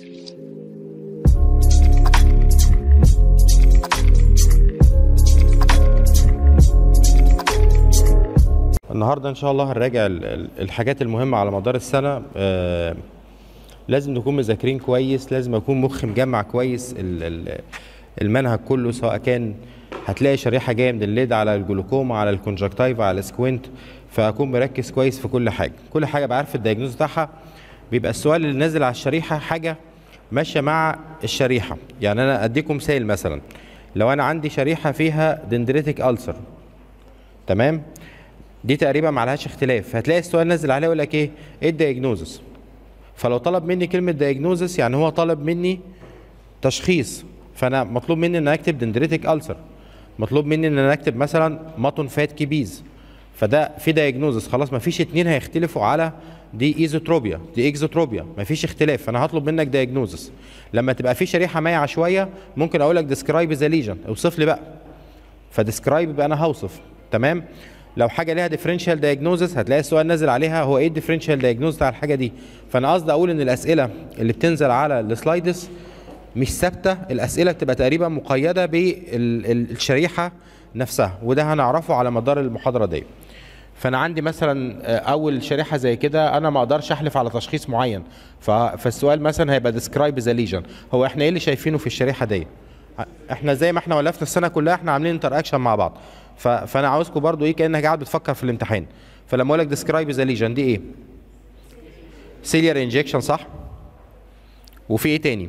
النهارده ان شاء الله هنراجع ال- ال- الحاجات المهمه على مدار السنه آه، لازم نكون مذاكرين كويس لازم اكون مخي مجمع كويس ال- ال- المنهج كله سواء كان هتلاقي شريحه جايه من الليد على الجلوكوما على الكونجكتيفا على السكوينت فاكون مركز كويس في كل حاجه كل حاجه بعرف الدايجنوز بتاعها بيبقى السؤال اللي نازل على الشريحه حاجه ماشيه مع الشريحه يعني انا اديكم مثال مثلا لو انا عندي شريحه فيها دندريتك ألسر تمام دي تقريبا ما عليهاش اختلاف هتلاقي السؤال نازل عليه يقول لك ايه ايه الدايجنوزس فلو طلب مني كلمه دايجنوزس يعني هو طلب مني تشخيص فانا مطلوب مني ان أنا اكتب دندريتك ألسر مطلوب مني ان انا اكتب مثلا ماتون فات كيبيز فده في دايجنوزس خلاص ما فيش اتنين هيختلفوا على دي ايزوتروبيا دي اكزوتروبيا ما فيش اختلاف فانا هطلب منك دايجنوزس لما تبقى في شريحه مايعه شويه ممكن اقول لك ديسكرايب ذا ليجن اوصف لي بقى فديسكرايب يبقى انا هوصف تمام لو حاجه ليها ديفرنشال دايجنوزس هتلاقي السؤال نازل عليها هو ايه الديفرنشال دايجنوز بتاع الحاجه دي فانا قصدي اقول ان الاسئله اللي بتنزل على السلايدز مش ثابته الاسئله بتبقى تقريبا مقيده بالشريحه نفسها وده هنعرفه على مدار المحاضره دي فانا عندي مثلا آه، اول شريحه زي كده انا ما اقدرش احلف على تشخيص معين ف- فالسؤال مثلا هيبقى ديسكرايب ذا ليجن هو احنا ايه اللي شايفينه في الشريحه دي احنا زي ما احنا ولفنا السنه كلها احنا عاملين انتر اكشن مع بعض ف... فانا عاوزكم برضو ايه كانك قاعد بتفكر في الامتحان فلما اقول لك ديسكرايب ذا ليجن دي ايه سيليار انجكشن صح وفي ايه تاني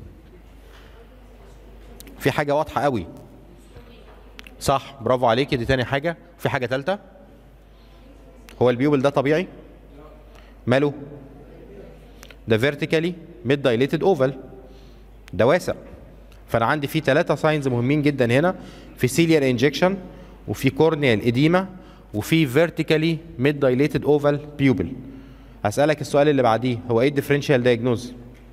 في حاجه واضحه قوي صح برافو عليكي دي تاني حاجه في حاجه ثالثه هو البيوبل ده طبيعي ماله ده فيرتيكالي ميد دايليتد اوفال ده واسع فانا عندي فيه ثلاثه ساينز مهمين جدا هنا في سيليار انجكشن وفي كورنيال اديما وفي فيرتيكالي ميد دايليتد اوفال بيوبل هسالك السؤال اللي بعديه هو ايه الديفرنشال دايجنوز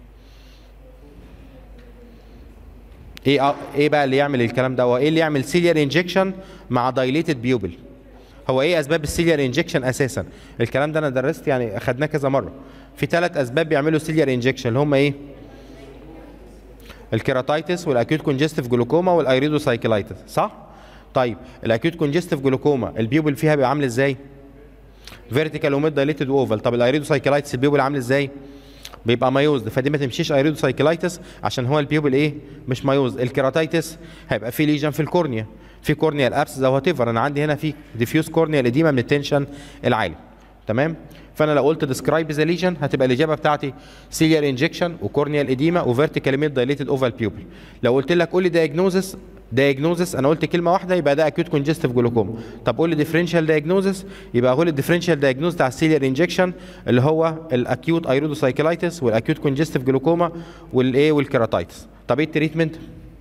ايه آه ايه بقى اللي يعمل الكلام ده هو ايه اللي يعمل سيليار انجكشن مع دايليتد بيوبل هو ايه اسباب السيليار انجكشن اساسا الكلام ده انا درست يعني اخدناه كذا مره في ثلاث اسباب بيعملوا سيليار انجكشن اللي هم ايه الكيراتايتس والاكيوت كونجستيف جلوكوما والايريدوسايكلايتس صح طيب الاكيوت كونجستيف جلوكوما البيوبل فيها بيبقى عامل ازاي فيرتيكال وميد دايليتد اوفال طب الايريدوسايكلايتس البيوبل عامل ازاي بيبقى مايوزد فدي ما تمشيش ايريدوسايكلايتس عشان هو البيوبل ايه مش مايوزد الكيراتايتس هيبقى في ليجن في الكورنيا في كورنيال ابس او وات ايفر انا عندي هنا في ديفيوز كورنيال اديما من التنشن العالي تمام فانا لو قلت ديسكرايب ذا ليجن هتبقى الاجابه بتاعتي سيليار انجكشن وكورنيال اديما وفيرتيكال ميد دايليتد اوفال بيوبل لو قلت لك قول لي دايجنوزس دايجنوزس انا قلت كلمه واحده يبقى ده اكيوت كونجستيف جلوكوما طب قول لي ديفرنشال دايجنوزس يبقى قول الديفرنشال دايجنوز بتاع السيليار انجكشن اللي هو الاكيوت ايرودوسايكلايتس والاكيوت كونجستيف جلوكوما والايه والكيراتايتس طب ايه التريتمنت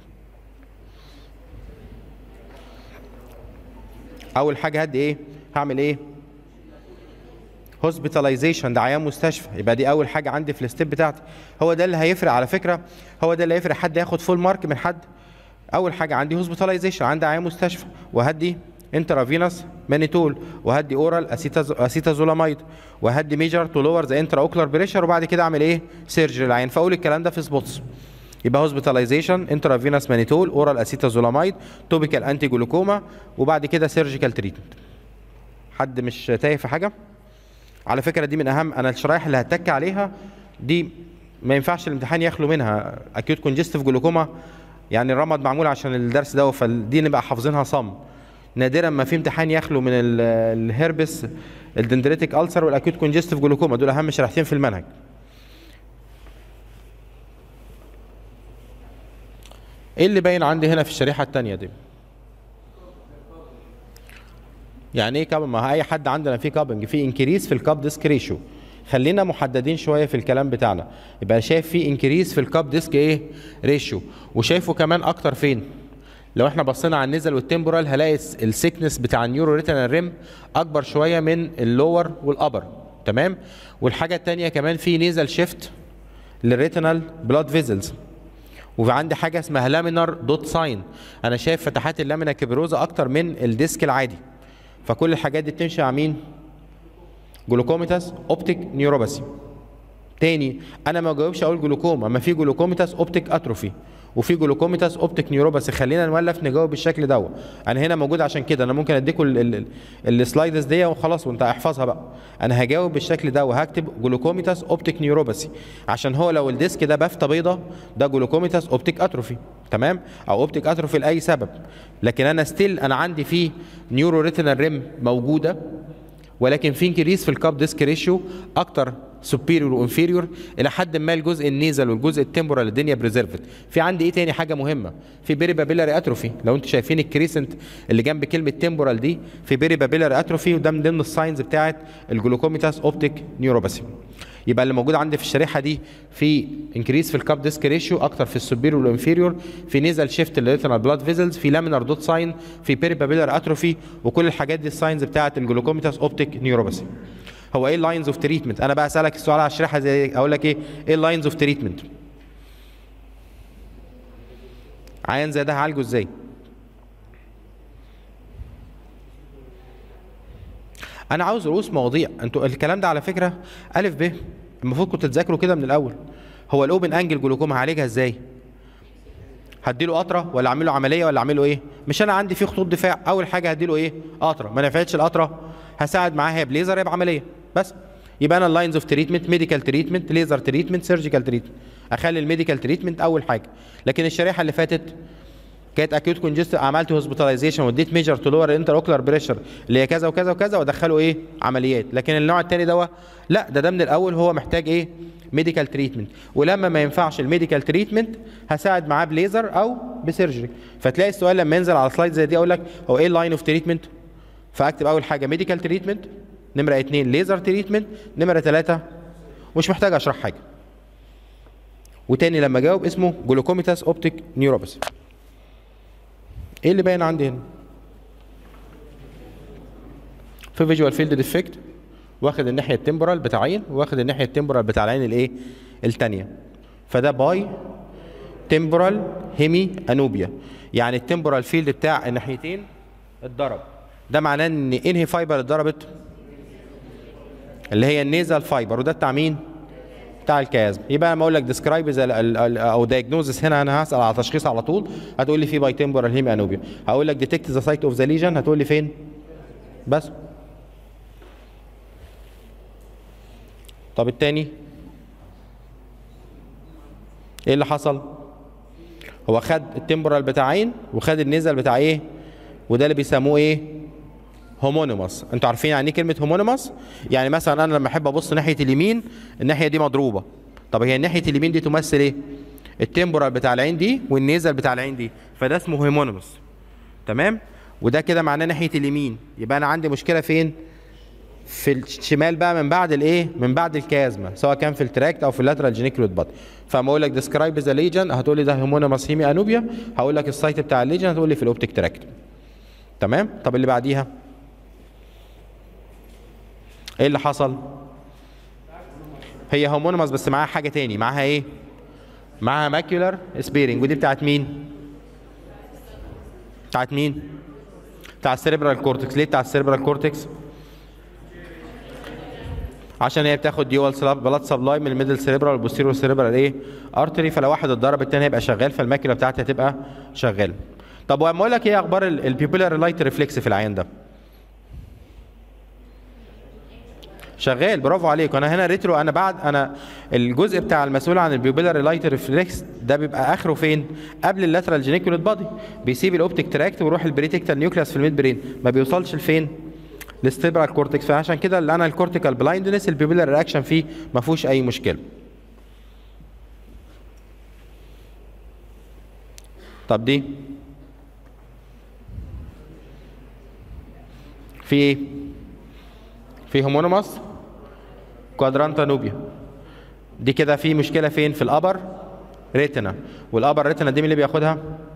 اول حاجه هدي ايه هعمل ايه هوسبيتاليزيشن ده عيان مستشفى يبقى دي اول حاجه عندي في الستيب بتاعتي هو ده اللي هيفرق على فكره هو ده اللي هيفرق حد ياخد فول مارك من حد اول حاجه عندي هوسبيتاليزيشن عندي عيان مستشفى وهدي انترافينوس مانيتول وهدي اورال اسيتازولاميد وهدي ميجر تو لور ذا انترا اوكلر بريشر وبعد كده اعمل ايه سيرجري العين فاقول الكلام ده في سبوتس يبقى هوسبيتاليزيشن انترافينوس مانيتول اورال اسيتازولاميد توبيكال انتي جلوكوما وبعد كده سيرجيكال تريتمنت حد مش تايه في حاجه على فكره دي من اهم انا الشرايح اللي هتك عليها دي ما ينفعش الامتحان يخلو منها اكيوت كونجستيف جلوكوما يعني الرمد معمول عشان الدرس ده فدي نبقى حافظينها صم نادرا ما في امتحان يخلو من ال- الهربس الدندريتك ألسر والاكيوت كونجستيف جلوكوما دول اهم شريحتين في المنهج ايه اللي باين عندي هنا في الشريحه الثانيه دي يعني ايه كاب ما اي حد عندنا فيه كابنج في انكريس في الكاب ديسك ريشيو خلينا محددين شويه في الكلام بتاعنا يبقى شايف في انكريس في الكاب ديسك ايه ريشيو وشايفه كمان اكتر فين لو احنا بصينا على النزل والتمبورال هلاقي السيكنس بتاع النيورو ريتنال ريم اكبر شويه من اللور والابر تمام والحاجه الثانيه كمان في نيزل شيفت للريتنال بلاد فيزلز وعندي حاجه اسمها لامينار دوت ساين انا شايف فتحات اللامينا كبروزا اكتر من الديسك العادي فكل الحاجات دي بتمشي مع مين جلوكوميتاس اوبتيك نيوروباثي تاني انا ما جاوبش اقول جلوكوما اما في جلوكوميتاس اوبتيك اتروفي وفي جلوكوميتاس اوبتيك نيوروباثي خلينا نولف نجاوب بالشكل ده انا هنا موجود عشان كده انا ممكن اديكم ال- ال- ال- السلايدز دي وخلاص وانت احفظها بقى انا هجاوب بالشكل ده وهكتب جلوكوميتاس اوبتيك نيوروباثي عشان هو لو الديسك ده بافته بيضه ده جلوكوميتاس اوبتيك اتروفي تمام او اوبتيك اتروفي لاي سبب لكن انا ستيل انا عندي فيه نيورو ريتينال ريم موجوده ولكن في انكريس في الكاب ديسك ريشيو اكتر سوبيريور وانفيريور الى حد ما الجزء النيزل والجزء التمبورال الدنيا بريزرفد في عندي ايه تاني حاجه مهمه في بيري بابيلاري اتروفي لو انتوا شايفين الكريسنت اللي جنب كلمه تمبورال دي في بيري بابيلاري اتروفي وده من ضمن الساينز بتاعه الجلوكوميتاس اوبتيك نيوروباثي يبقى اللي موجود عندي في الشريحه دي في انكريس في الكاب ديسك ريشيو اكتر في السوبيريور والانفيريور في نيزل شيفت للريتنال بلاد فيزلز في لامينار دوت ساين في بيري بابيلار اتروفي وكل الحاجات دي الساينز بتاعه الجلوكوميتاس اوبتيك نيوروباثي هو ايه اللاينز اوف تريتمنت انا بقى اسالك السؤال على الشريحه زي دي، اقول لك ايه ايه اللاينز اوف تريتمنت عيان زي ده هعالجه ازاي انا عاوز رؤوس مواضيع انتوا الكلام ده على فكره الف ب المفروض كنتوا تذاكروا كده من الاول هو الاوبن انجل جلوكوما هعالجها ازاي هديله قطره ولا اعمل له عمليه ولا اعمل له ايه مش انا عندي في خطوط دفاع اول حاجه هديله ايه قطره ما نفعتش القطره هساعد معاها يا بليزر يا بعمليه بس يبقى انا اللاينز اوف تريتمنت ميديكال تريتمنت ليزر تريتمنت سيرجيكال تريتمنت اخلي الميديكال تريتمنت اول حاجه لكن الشريحه اللي فاتت كانت اكيوت كونجست عملت هوسبيتاليزيشن واديت ميجر تو لور انتر اوكلر بريشر اللي هي كذا وكذا وكذا وادخله ايه عمليات لكن النوع الثاني ده لا ده ده من الاول هو محتاج ايه ميديكال تريتمنت ولما ما ينفعش الميديكال تريتمنت هساعد معاه بليزر او بسيرجري فتلاقي السؤال لما ينزل على سلايد زي دي اقول لك هو ايه اللاين اوف تريتمنت فاكتب اول حاجه ميديكال تريتمنت نمره اثنين ليزر تريتمنت نمره ثلاثه مش محتاج اشرح حاجه وتاني لما اجاوب اسمه جلوكوميتاس اوبتيك نيوروباثي ايه اللي باين عندي هنا في فيجوال فيلد ديفكت واخد الناحيه التمبورال بتاع عين واخد الناحيه التمبورال بتاع العين الايه الثانيه فده باي تمبورال هيمي انوبيا يعني التمبورال فيلد بتاع الناحيتين اتضرب ده معناه ان انهي فايبر اتضربت اللي هي النيزال فايبر وده بتاع مين بتاع الكيازم يبقى لما اقول لك ديسكرايب او دايجنوزس هنا انا هسال على تشخيص على طول هتقول لي في باي تمبورال هيمي انوبيا هقول لك ديتكت ذا سايت اوف ذا ليجن هتقول لي فين بس طب التاني ايه اللي حصل هو خد التمبورال بتاع عين وخد النزل بتاع ايه وده اللي بيسموه ايه هومونيموس انتوا عارفين يعني ايه كلمه هومونيموس يعني مثلا انا لما احب ابص ناحيه اليمين الناحيه دي مضروبه طب هي ناحيه اليمين دي تمثل ايه التمبورال بتاع العين دي والنيزل بتاع العين دي فده اسمه هومونيموس تمام وده كده معناه ناحيه اليمين يبقى انا عندي مشكله فين في الشمال بقى من بعد الايه من بعد الكازما سواء كان في التراكت او في اللاترال جينيكلود بادي فما اقول لك ديسكرايب ذا ليجن هتقول لي ده هومونيموس هيمي انوبيا هقول لك السايت بتاع الليجن هتقول لي في الاوبتيك تراكت تمام طب اللي بعديها ايه اللي حصل هي هومونيموس بس معاها حاجه تاني معاها ايه معاها ماكيولار سبيرنج ودي بتاعت مين بتاعت مين بتاع السيريبرال كورتكس ليه بتاع السيريبرال كورتكس عشان هي بتاخد ديوال بلاد سبلاي من الميدل سيريبرال والبوستيريور سيريبرال ايه ارتري فلو واحد اتضرب التاني هيبقى شغال فالماكيولا بتاعتي هتبقى شغاله طب واما اقول لك ايه اخبار البيبولار لايت ريفلكس في العيان ده شغال برافو عليك وانا هنا ريترو انا بعد انا الجزء بتاع المسؤول عن البيوبيلار لايت ريفلكس ده بيبقى اخره فين قبل اللاترال جينيكولوت بادي بيسيب الاوبتيك تراكت ويروح البريتكتال نيوكليوس في الميد برين ما بيوصلش لفين للستيبرال كورتكس فعشان كده اللي انا الكورتيكال بلايندنس البيبيلار رياكشن فيه ما فيهوش اي مشكله طب دي في ايه في هومونيموس كوادرانتا نوبيا دي كده في مشكله فين في الابر ريتنا والابر ريتنا دي مين اللي بياخدها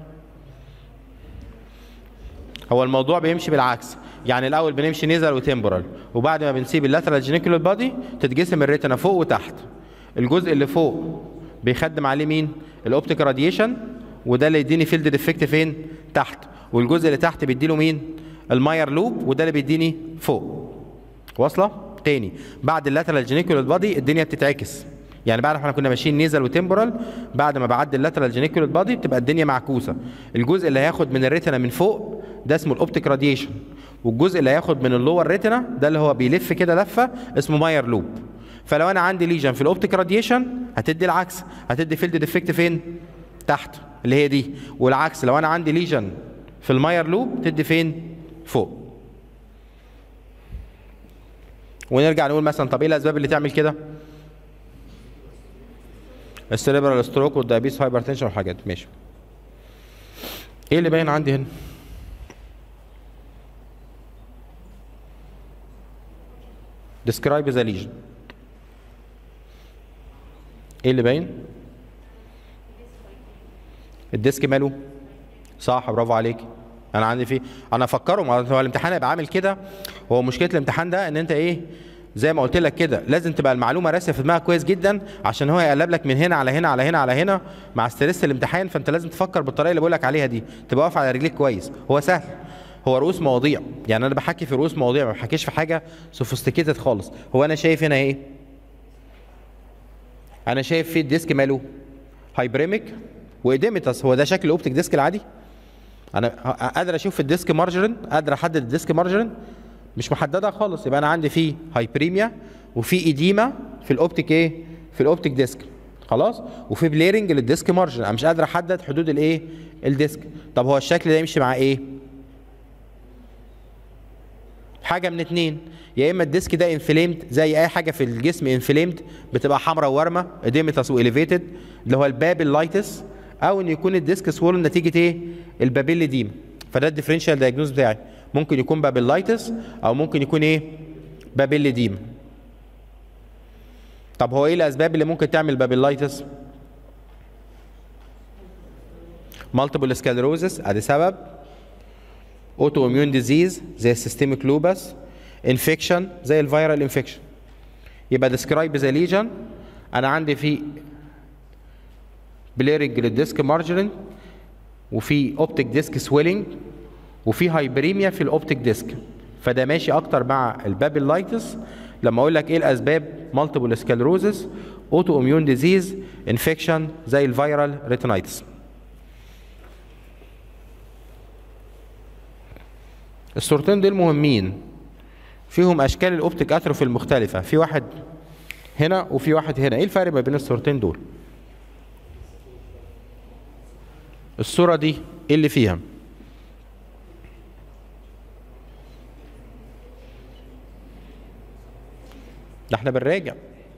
هو الموضوع بيمشي بالعكس يعني الاول بنمشي نيزل وتمبورال وبعد ما بنسيب اللاترال جينيكولار بادي تتجسم الريتنا فوق وتحت الجزء اللي فوق بيخدم عليه مين الاوبتيك راديشن وده اللي يديني فيلد ديفكت فين تحت والجزء اللي تحت بيديله مين الماير لوب وده اللي بيديني فوق واصله تاني بعد اللاترال جينيكولار بادي الدنيا بتتعكس يعني بعد ما احنا كنا ماشيين نيزل وتمبرال بعد ما بعدي اللاترال جينيكوليت بادي بتبقى الدنيا معكوسه الجزء اللي هياخد من الريتنا من فوق ده اسمه الاوبتيك راديشن والجزء اللي هياخد من اللور ريتنا ده اللي هو بيلف كده لفه اسمه ماير لوب فلو انا عندي ليجن في الاوبتيك راديشن هتدي العكس هتدي فيلد ديفكت فين تحت اللي هي دي والعكس لو انا عندي ليجن في الماير لوب تدي فين فوق ونرجع نقول مثلا طب ايه الاسباب اللي تعمل كده السيريبرال ستروك والدايابيتس هايبرتنشن والحاجات ماشي ايه اللي باين عندي هنا describe the lesion ايه اللي باين الديسك ماله صح برافو عليك انا عندي فيه انا افكره ما هو الامتحان هيبقى عامل كده هو مشكله الامتحان ده ان انت ايه زي ما قلت لك كده لازم تبقى المعلومه راسيه في دماغك كويس جدا عشان هو يقلب لك من هنا على هنا على هنا على هنا مع ستريس الامتحان فانت لازم تفكر بالطريقه اللي بقول لك عليها دي تبقى واقف على رجليك كويس هو سهل هو رؤوس مواضيع يعني انا بحكي في رؤوس مواضيع ما بحكيش في حاجه سوفيستيكيتد خالص هو انا شايف هنا ايه انا شايف في الديسك ماله هايبريميك واديميتاس هو ده شكل الاوبتيك ديسك العادي انا قادر اشوف الديسك مارجرين قادر احدد الديسك مارجرين مش محدده خالص يبقى انا عندي فيه هايبريميا وفي ايديما في الاوبتيك ايه في الاوبتيك ديسك خلاص وفي بليرنج للديسك مارجن انا مش قادر احدد حدود الايه الديسك طب هو الشكل ده يمشي مع ايه حاجه من اتنين يا اما الديسك ده انفليمد زي اي حاجه في الجسم انفليمد بتبقى حمراء وورمه اديميتاس واليفيتد اللي هو البابيلايتس او ان يكون الديسك سوولن نتيجه ايه البابيل ديما فده الديفرنشال دايجنوز بتاعي ممكن يكون بابيلايتس او ممكن يكون ايه بابيل ديما طب هو ايه الاسباب اللي ممكن تعمل بابيلايتس مالتيبل سكلروزس ادي سبب اوتو اميون ديزيز زي السيستميك لوبس انفكشن زي الفيرال انفكشن يبقى ديسكرايب ذا ليجن انا عندي في بليرنج للديسك مارجرين وفي اوبتيك ديسك سويلنج وفي هايبريميا في الاوبتيك ديسك فده ماشي اكتر مع البابيلايتس لما اقول لك ايه الاسباب مالتيبل سكلروزس اوتو اميون ديزيز انفكشن زي الفيرال ريتينايتس الصورتين دول مهمين فيهم اشكال الاوبتيك اتروفي المختلفه في واحد هنا وفي واحد هنا ايه الفرق ما بين الصورتين دول الصوره دي ايه اللي فيها ده احنا بنراجع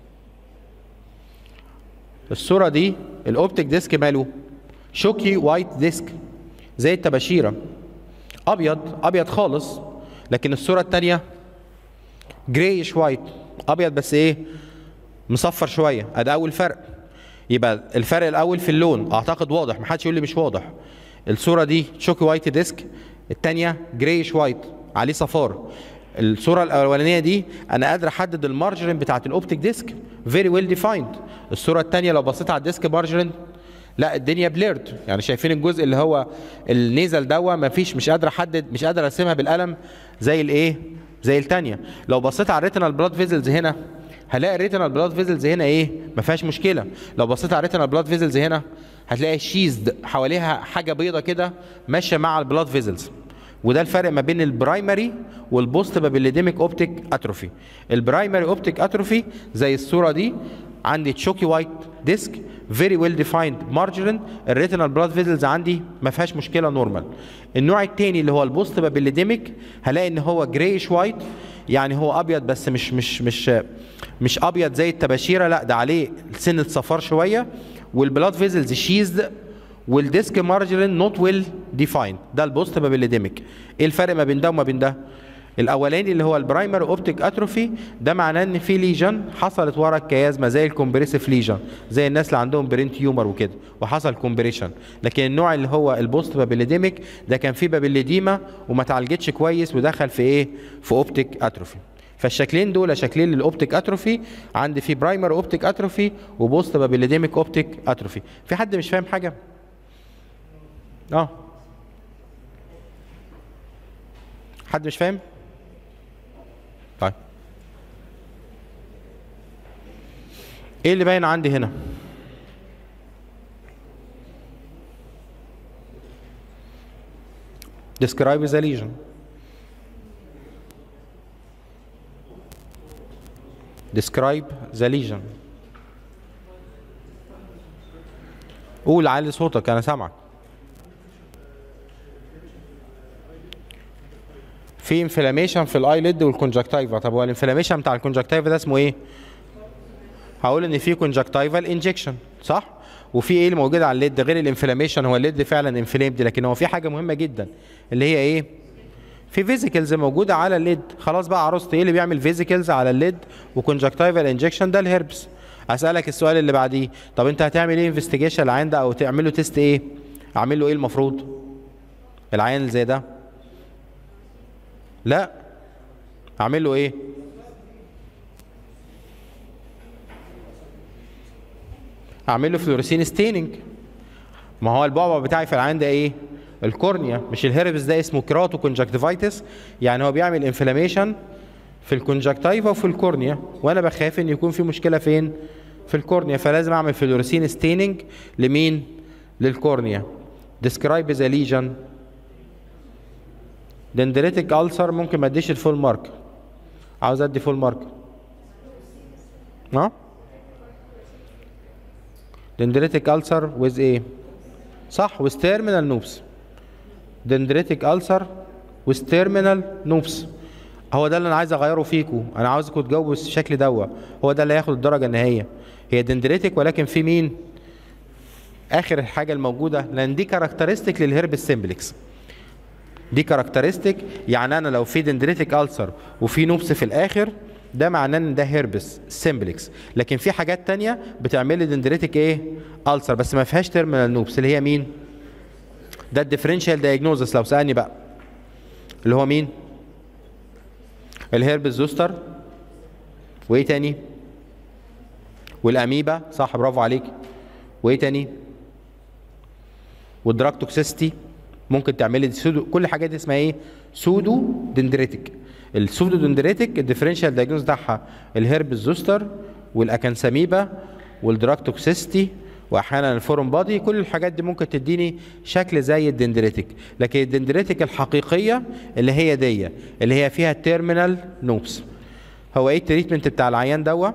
الصوره دي الاوبتيك ديسك ماله شوكي وايت ديسك زي التباشيره ابيض ابيض خالص لكن الصوره الثانيه جرايش وايت ابيض بس ايه مصفر شويه ادي اول فرق يبقى الفرق الاول في اللون اعتقد واضح محدش يقول لي مش واضح الصوره دي شوكي وايت ديسك الثانيه جرايش وايت عليه صفار الصوره الاولانيه دي انا قادر احدد المارجرين بتاعت الاوبتيك ديسك فيري ويل ديفايند الصوره الثانيه لو بصيت على الديسك مارجرين لا الدنيا بليرد يعني شايفين الجزء اللي هو النيزل دوا مفيش مش قادر احدد مش قادر ارسمها بالقلم زي الايه زي الثانيه لو بصيت على الريتينال بلاد فيزلز هنا هلاقي الريتينال بلاد فيزلز هنا ايه ما فيهاش مشكله لو بصيت على الريتينال بلاد فيزلز هنا هتلاقي شيزد حواليها حاجه بيضه كده ماشيه مع البلاد فيزلز وده الفرق ما بين البرايمري والبوست بابيليديميك اوبتيك اتروفي البرايمري اوبتيك اتروفي زي الصوره دي عندي تشوكي وايت ديسك فيري ويل ديفايند مارجرين الريتينال بلاد فيزلز عندي ما فيهاش مشكله نورمال النوع الثاني اللي هو البوست بابيليديميك هلاقي ان هو جرايش وايت يعني هو ابيض بس مش مش مش مش ابيض زي التباشيره لا ده عليه سنه صفار شويه والبلاد فيزلز شيزد والديسك مارجرين نوت ويل ديفايند ده البوست بابيليديميك ايه الفرق ما بين ده وما بين ده الاولاني اللي هو البرايمر اوبتيك اتروفي ده معناه ان في ليجن حصلت ورا الكيازما زي الكومبريسيف ليجن زي الناس اللي عندهم برين تيومر وكده وحصل كومبريشن لكن النوع اللي هو البوست بابيليديميك ده كان فيه بابيليديما وما اتعالجتش كويس ودخل في ايه في اوبتيك اتروفي فالشكلين دول شكلين للاوبتيك اتروفي عندي في برايمر اوبتيك اتروفي وبوست بابيليديميك اوبتيك اتروفي في حد مش فاهم حاجه اه حد مش فاهم طيب ايه اللي باين عندي هنا describe the lesion describe the lesion قول علي صوتك انا سامعك في انفلاميشن في الاي ليد والكونجكتيفا طب هو الانفلاميشن بتاع الكونجكتيفا ده اسمه ايه هقول ان في كونجكتيفال انجكشن صح وفي ايه اللي موجود على الليد غير الانفلاميشن هو الليد فعلا انفلامد لكن هو في حاجه مهمه جدا اللي هي ايه في فيزيكلز موجوده على الليد خلاص بقى عروست ايه اللي بيعمل فيزيكلز على الليد وكونجكتيفال انجكشن ده الهربس اسالك السؤال اللي بعديه طب انت هتعمل ايه انفستيجيشن العيان ده او تعمل له تيست ايه اعمل له ايه المفروض العيان اللي زي ده لا اعمل له ايه اعمل له فلوريسين ستيننج ما هو البعبع بتاعي في العين ده ايه الكورنيا مش الهربس ده اسمه كراتو كونجكتيفايتس يعني هو بيعمل انفلاميشن في الكونجكتيفا وفي الكورنيا وانا بخاف ان يكون في مشكله فين في الكورنيا فلازم اعمل فلوريسين ستيننج لمين للكورنيا describe the lesion dendritic ulcer ممكن ما اديش الفول مارك عاوز ادي فول مارك ها dendritic ulcer with ايه صح with terminal noobs dendritic ulcer with terminal noobs هو ده اللي انا عايز اغيره فيكم انا عاوزكم تجاوبوا بالشكل دوا هو ده اللي هياخد الدرجه النهائيه هي دندريتك ولكن في مين اخر الحاجه الموجوده لان دي كاركترستيك للهربس سيمبلكس دي كاركترستيك يعني انا لو في دندريتك ألسر وفي نوبس في الاخر ده معناه ان ده هيربس سيمبلكس لكن في حاجات تانية بتعمل لي دندريتك ايه ألسر بس ما فيهاش تيرمينال نوبس اللي هي مين ده الديفرنشال دايجنوزس لو سالني بقى اللي هو مين الهيربس زوستر وايه تاني والاميبا صح برافو عليك وايه تاني والدراج توكسيستي ممكن تعملي سودو كل الحاجات دي اسمها ايه سودو دندريتك السودو دندريتك الديفرنشال دايجنوز بتاعها الهيربس زوستر والاكانساميبا والدراج توكسيستي واحيانا الفورم بادي كل الحاجات دي ممكن تديني شكل زي الدندريتك لكن الدندريتك الحقيقيه اللي هي دي اللي هي فيها تيرمينال نوبس هو ايه التريتمنت بتاع العيان دوا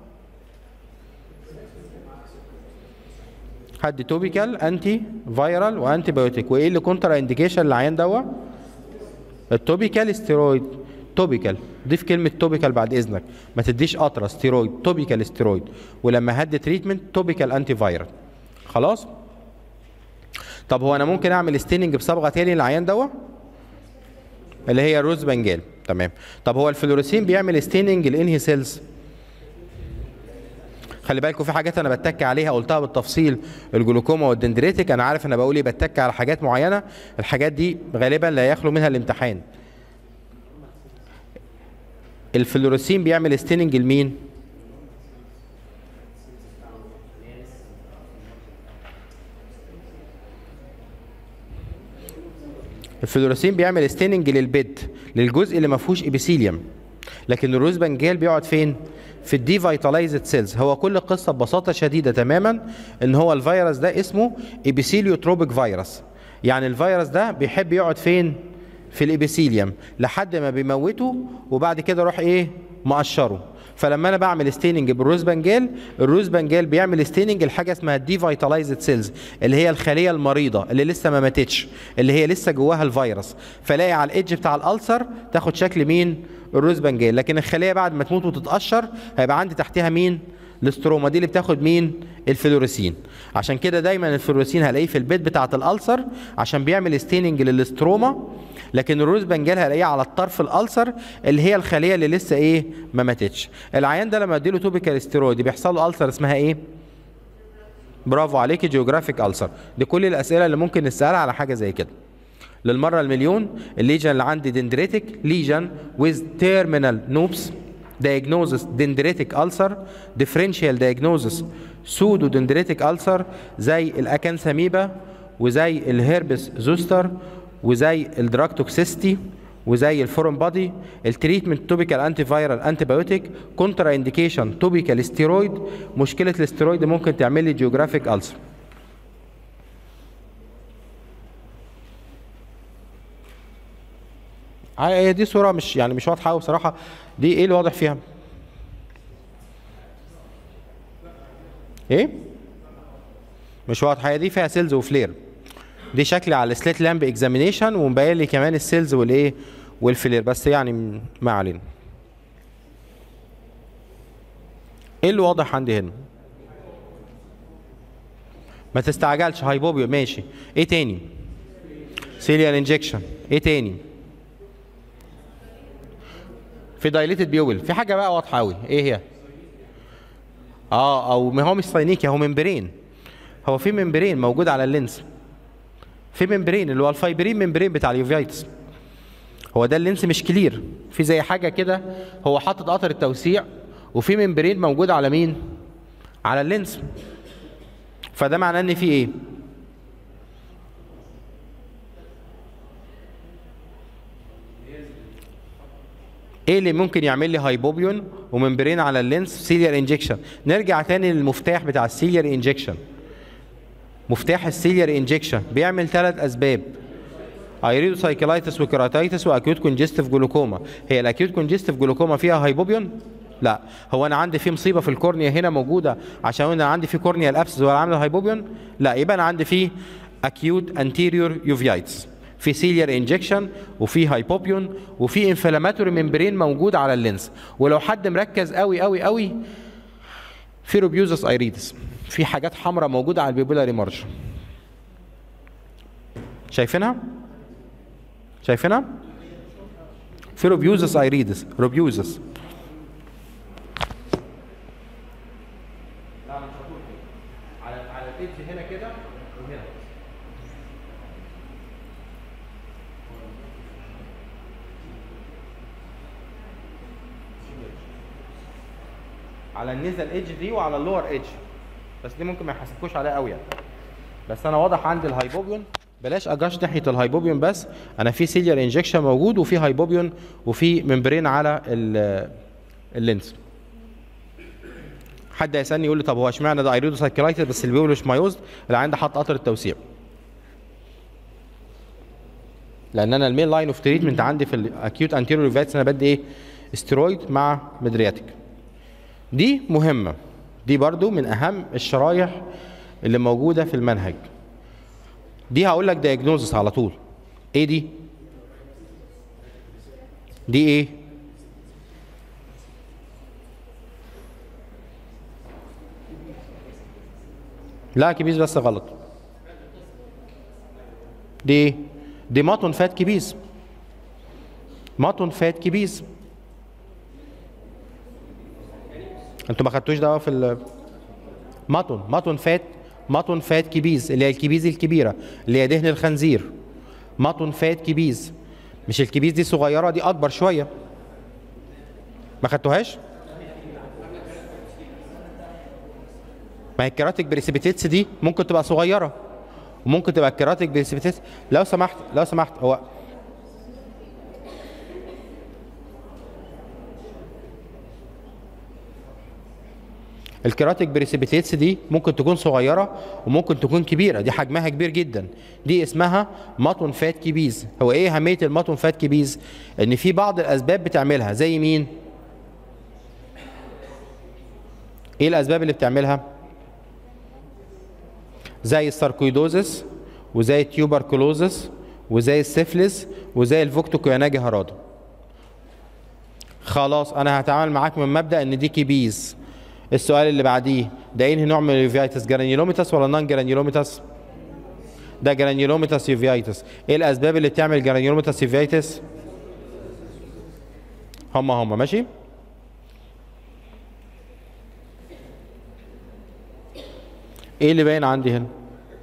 حد توبيكال انتي فايرال وانتي بايوتيك وايه اللي كونترا انديكيشن للعيان دوا التوبيكال ستيرويد توبيكال ضيف كلمه توبيكال بعد اذنك ما تديش قطره ستيرويد توبيكال ستيرويد ولما هدي تريتمنت توبيكال انتي فايرال خلاص طب هو انا ممكن اعمل ستيننج بصبغه تاني للعيان دوا اللي هي الروز بنجال تمام طب هو الفلوريسين بيعمل ستيننج الانهي سيلز خلي بالكم في حاجات انا بتك عليها قلتها بالتفصيل الجلوكوما والدندريتك انا عارف انا بقول ايه بتك على حاجات معينه الحاجات دي غالبا لا يخلو منها الامتحان الفلوريسين بيعمل ستيننج لمين الفلوريسين بيعمل ستيننج للبيد للجزء اللي ما فيهوش ابيثيليوم لكن الروز بنجال بيقعد فين في الدي فيتالايزد سيلز هو كل القصه ببساطه شديده تماما ان هو الفيروس ده اسمه ابيثيليوتروبيك فيروس يعني الفيروس ده بيحب يقعد فين في الابيثيليوم لحد ما بيموته وبعد كده اروح ايه مقشره فلما انا بعمل ستيننج بالروز بنجال الروز بنجال بيعمل ستيننج لحاجه اسمها الدي فيتالايزد سيلز اللي هي الخليه المريضه اللي لسه ما ماتتش اللي هي لسه جواها الفيروس فلاقي على الايدج بتاع الالسر تاخد شكل مين الروز بنجال لكن الخليه بعد ما تموت وتتقشر هيبقى عندي تحتها مين الاستروما دي اللي بتاخد مين الفلوريسين عشان كده دايما الفلوريسين هلاقيه في البيت بتاعه الالسر عشان بيعمل ستيننج للاستروما لكن الروز بنجال هلاقيه على الطرف الالسر اللي هي الخليه اللي لسه ايه ما ماتتش العيان ده لما اديله توبيكال ستيرويد بيحصل له السر اسمها ايه برافو عليكي جيوغرافيك السر دي كل الاسئله اللي ممكن نسالها على حاجه زي كده للمره المليون الليجن اللي عندي دندريتك ليجن with terminal noobs diagnosis dendritic ulcer differential diagnosis pseudo dendritic ulcer زي الاكانساميبا وزي الهيربس زوستر وزي الدراكتوكسيستي وزي الفورين بادي التريتمنت توبيكال انتي فايرال انتي بايوتيك كونترا انديكيشن توبيكال ستيرويد مشكله الاستيرويد ممكن تعمل لي جيوغرافيك ألسر هي دي صوره مش يعني مش واضحه قوي بصراحه دي ايه اللي واضح فيها ايه مش واضحه هي دي فيها سيلز وفلير دي شكل على السليت لامب اكزامينيشن ومبين لي كمان السيلز والايه والفلير بس يعني ما علينا ايه اللي واضح عندي هنا ما تستعجلش هايبوبيو ماشي ايه تاني سيليال انجكشن ايه تاني في دايليتد بيوبل في حاجه بقى واضحه قوي ايه هي اه او ما هو مش ساينيكيا هو ممبرين هو في ممبرين موجود على اللينس في ممبرين اللي هو الفايبرين ممبرين بتاع اليوفيتس هو ده اللينس مش كلير في زي حاجه كده هو حاطط قطر التوسيع وفي ممبرين موجود على مين على اللينس فده معناه ان في ايه ايه اللي ممكن يعمل لي هايبوبيون وممبرين على اللينس سيليار انجكشن نرجع تاني للمفتاح بتاع السيليار انجكشن مفتاح السيليار انجكشن بيعمل ثلاث اسباب ايريدوسايكلايتس وكيراتايتس واكيوت كونجستيف جلوكوما هي الاكيوت كونجستيف جلوكوما فيها هايبوبيون لا هو انا عندي في مصيبه في الكورنيا هنا موجوده عشان انا عندي في كورنيا الابسس ولا عامل هايبوبيون لا يبقى انا عندي في اكيوت انتيريور يوفيايتس في سيليار انجكشن وفي هايبوبيون وفي انفلاماتوري ممبرين موجود على اللينس ولو حد مركز قوي قوي قوي في روبيوزس ايريدس في حاجات حمراء موجوده على البيبولاري مارج شايفينها شايفينها في روبيوزس ايريدس روبيوزس على على الايدج هنا كده وهنا على النيزل ايدج دي وعلى اللور ايدج بس دي ممكن ما يحاسبكوش عليها قوي يعني بس انا واضح عندي الهايبوبيون بلاش اجاش ناحيه الهايبوبيون بس انا في سيليار انجكشن موجود وفي هايبوبيون وفي ممبرين على ال- اللينس حد هيسالني يقول لي طب هو اشمعنى ده ايريدوسايكلايتس بس اللي بيقول مش مايوز اللي عندي حاطط قطر التوسيع لان انا المين لاين اوف تريتمنت عندي في الاكيوت انتيريور ريفاتس انا بدي ايه استرويد مع مدرياتيك دي مهمه دي برضو من اهم الشرايح اللي موجوده في المنهج دي هقول لك دايجنوزس على طول ايه دي دي ايه لا كبيس بس غلط دي ايه دي مطن فات كبيس مطن فات كبيس انتوا ما خدتوش ده في ال مطن مطن فات مطن فات كبيز اللي هي الكبيز الكبيره اللي هي دهن الخنزير مطن فات كبيز مش الكبيز دي صغيره دي اكبر شويه ما خدتوهاش ما هي الكيراتيك بريسيبيتيتس دي ممكن تبقى صغيره وممكن تبقى الكيراتيك بريسيبيتيتس لو سمحت لو سمحت هو الكيراتيك بريسيبيتيتس دي ممكن تكون صغيره وممكن تكون كبيره دي حجمها كبير جدا دي اسمها ماتون فات كيبيز هو ايه اهميه الماتون فات كيبيز ان في بعض الاسباب بتعملها زي مين ايه الاسباب اللي بتعملها زي الساركويدوزس وزي التيوبركلوزس وزي السيفلس وزي الفوكتوكياناجي هرادو خلاص انا هتعامل معاك من مبدا ان دي كيبيز السؤال اللي بعديه ده ايه نوع من اليوفيتس جرانيولوميتاس ولا نون جرانيولوميتاس ده جرانيولوميتاس يوفيتس ايه الاسباب اللي بتعمل جرانيولوميتاس يوفيتس هما هما ماشي ايه اللي باين عندي هنا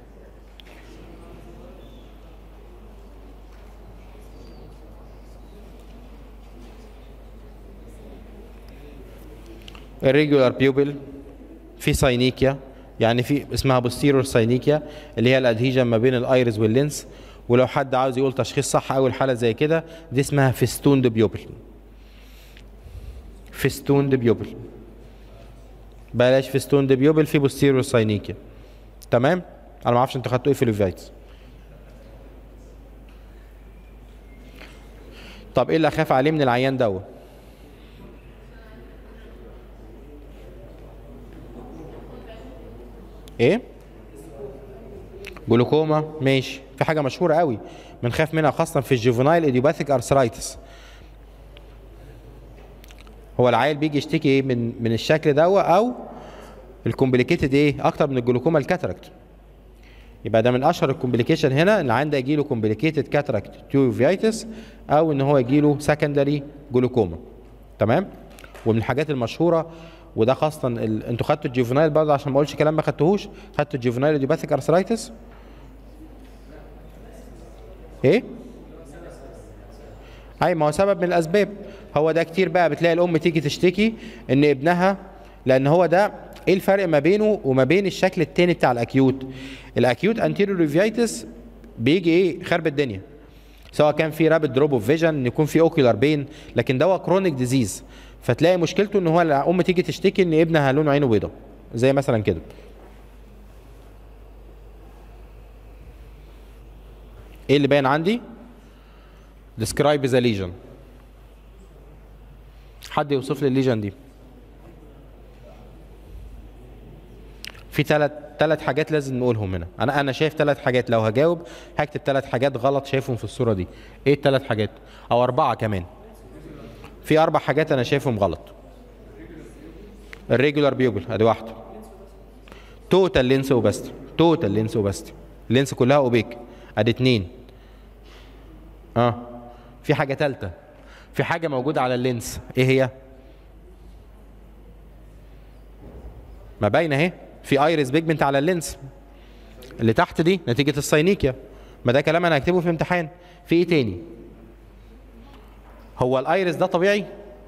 الريجولار بيوبل في ساينيكيا يعني في اسمها بوستيرور ساينيكيا اللي هي الادهيجن ما بين الايرس واللينس ولو حد عاوز يقول تشخيص صح اول حاله زي كده دي اسمها فيستوند بيوبل فيستوند بيوبل بلاش فيستوند بيوبل في بوستيريور ساينيكيا تمام انا ما اعرفش انتوا خدتوا ايه في الفيتس طب ايه اللي اخاف عليه من العيان دوت ايه جلوكوما ماشي في حاجه مشهوره قوي بنخاف منها خاصه في الجوفينايل ايديوباثيك ارثرايتس هو العيل بيجي يشتكي ايه من من الشكل دوت او الكومبليكيتد ايه اكتر من الجلوكوما الكاتراكت يبقى ده من اشهر الكومبليكيشن هنا ان العيان ده يجي له كومبليكيتد كاتراكت تيوفيتس او ان هو يجي له سكندري جلوكوما تمام ومن الحاجات المشهوره وده خاصه ال... انتوا خدتوا الجيفونايل برضه عشان ما اقولش كلام ما خدتوهوش خدتوا الجيفونايل ايديوباثيك ارثرايتس ايه اي ما هو سبب من الاسباب هو ده كتير بقى بتلاقي الام تيجي تشتكي ان ابنها لان هو ده ايه الفرق ما بينه وما بين الشكل التاني بتاع الاكيوت الاكيوت انتيريور ريفيتس بيجي ايه خرب الدنيا سواء كان في رابid دروب اوف فيجن ان يكون في اوكيولار بين لكن ده كرونيك ديزيز فتلاقي مشكلته ان هو الام تيجي تشتكي ان ابنها لونه عينه بيضاء زي مثلا كده ايه اللي باين عندي describe the lesion حد يوصف لي الليجن دي في ثلاث ثلاث حاجات لازم نقولهم هنا انا انا شايف ثلاث حاجات لو هجاوب هكتب ثلاث حاجات غلط شايفهم في الصوره دي ايه الثلاث حاجات او اربعه كمان في اربع حاجات انا شايفهم غلط الريجولار بيوبل ادي واحده توتال لينس اوباستي توتال لينس اوباستي اللينس كلها اوبيك ادي اتنين اه في حاجه ثالثه في حاجه موجوده على اللينس ايه هي ما باينه اهي في ايريس بيجمنت على اللينس اللي تحت دي نتيجه الساينيكيا ما ده كلام انا هكتبه في امتحان في ايه تاني هو الايريس ده طبيعي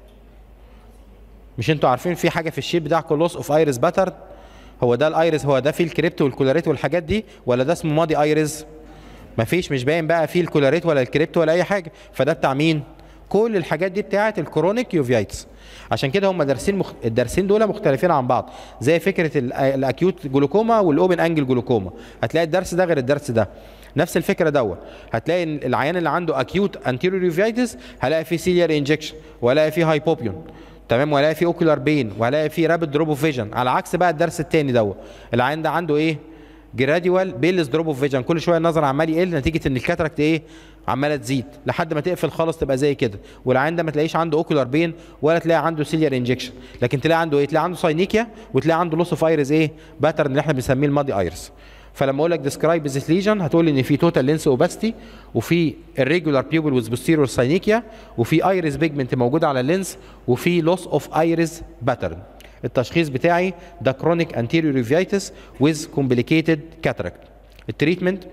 مش انتوا عارفين في حاجه في الشيب بتاعكم لوس اوف ايريس باترن هو ده الايريس هو ده فيه الكريبت والكولاريت والحاجات دي ولا ده اسمه ماضي ايريس مفيش مش باين بقى فيه الكولاريت ولا الكريبت ولا اي حاجه فده بتاع مين كل الحاجات دي بتاعه الكرونيك يوفيايتس عشان كده هم دارسين مخ... الدارسين دول مختلفين عن بعض زي فكره ال- الاكيوت جلوكوما والاوبن انجل جلوكوما هتلاقي الدرس ده غير الدرس ده نفس الفكره دوت هتلاقي إن العيان اللي عنده اكيوت انتيريور يوفيايتس هلاقي فيه سيليار انجكشن وهلاقي فيه هايبوبيون تمام وهلاقي فيه اوكولار بين وهلاقي فيه رابid دروب اوف فيجن على عكس بقى الدرس الثاني دوت العيان ده عنده ايه جراديوال بيلز دروب اوف فيجن كل شويه النظر عمال يقل نتيجه ان الكاتراكت ايه عماله تزيد لحد ما تقفل خالص تبقى زي كده والعين ده ما تلاقيش عنده اوكولار بين ولا تلاقي عنده سيليار انجكشن لكن تلاقي عنده ايه تلاقي عنده ساينيكيا وتلاقي عنده لوس اوف ايرس ايه باترن اللي احنا بنسميه الماضي ايرس فلما اقول لك ديسكرايب ذيس ليجن هتقول لي ان في توتال لينس اوباستي وفي irregular pupil with posterior ساينيكيا وفي ايرس بيجمنت موجوده على اللينس وفي لوس اوف ايرس باترن التشخيص بتاعي ده كرونيك انتيريور ريفيتس with complicated cataract التريتمنت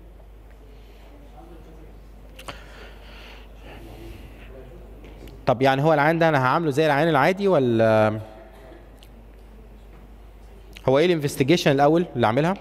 طب يعني هو العين ده انا هعامله زي العين العادي ولا هو ايه الانفستيجيشن الاول اللي اعملها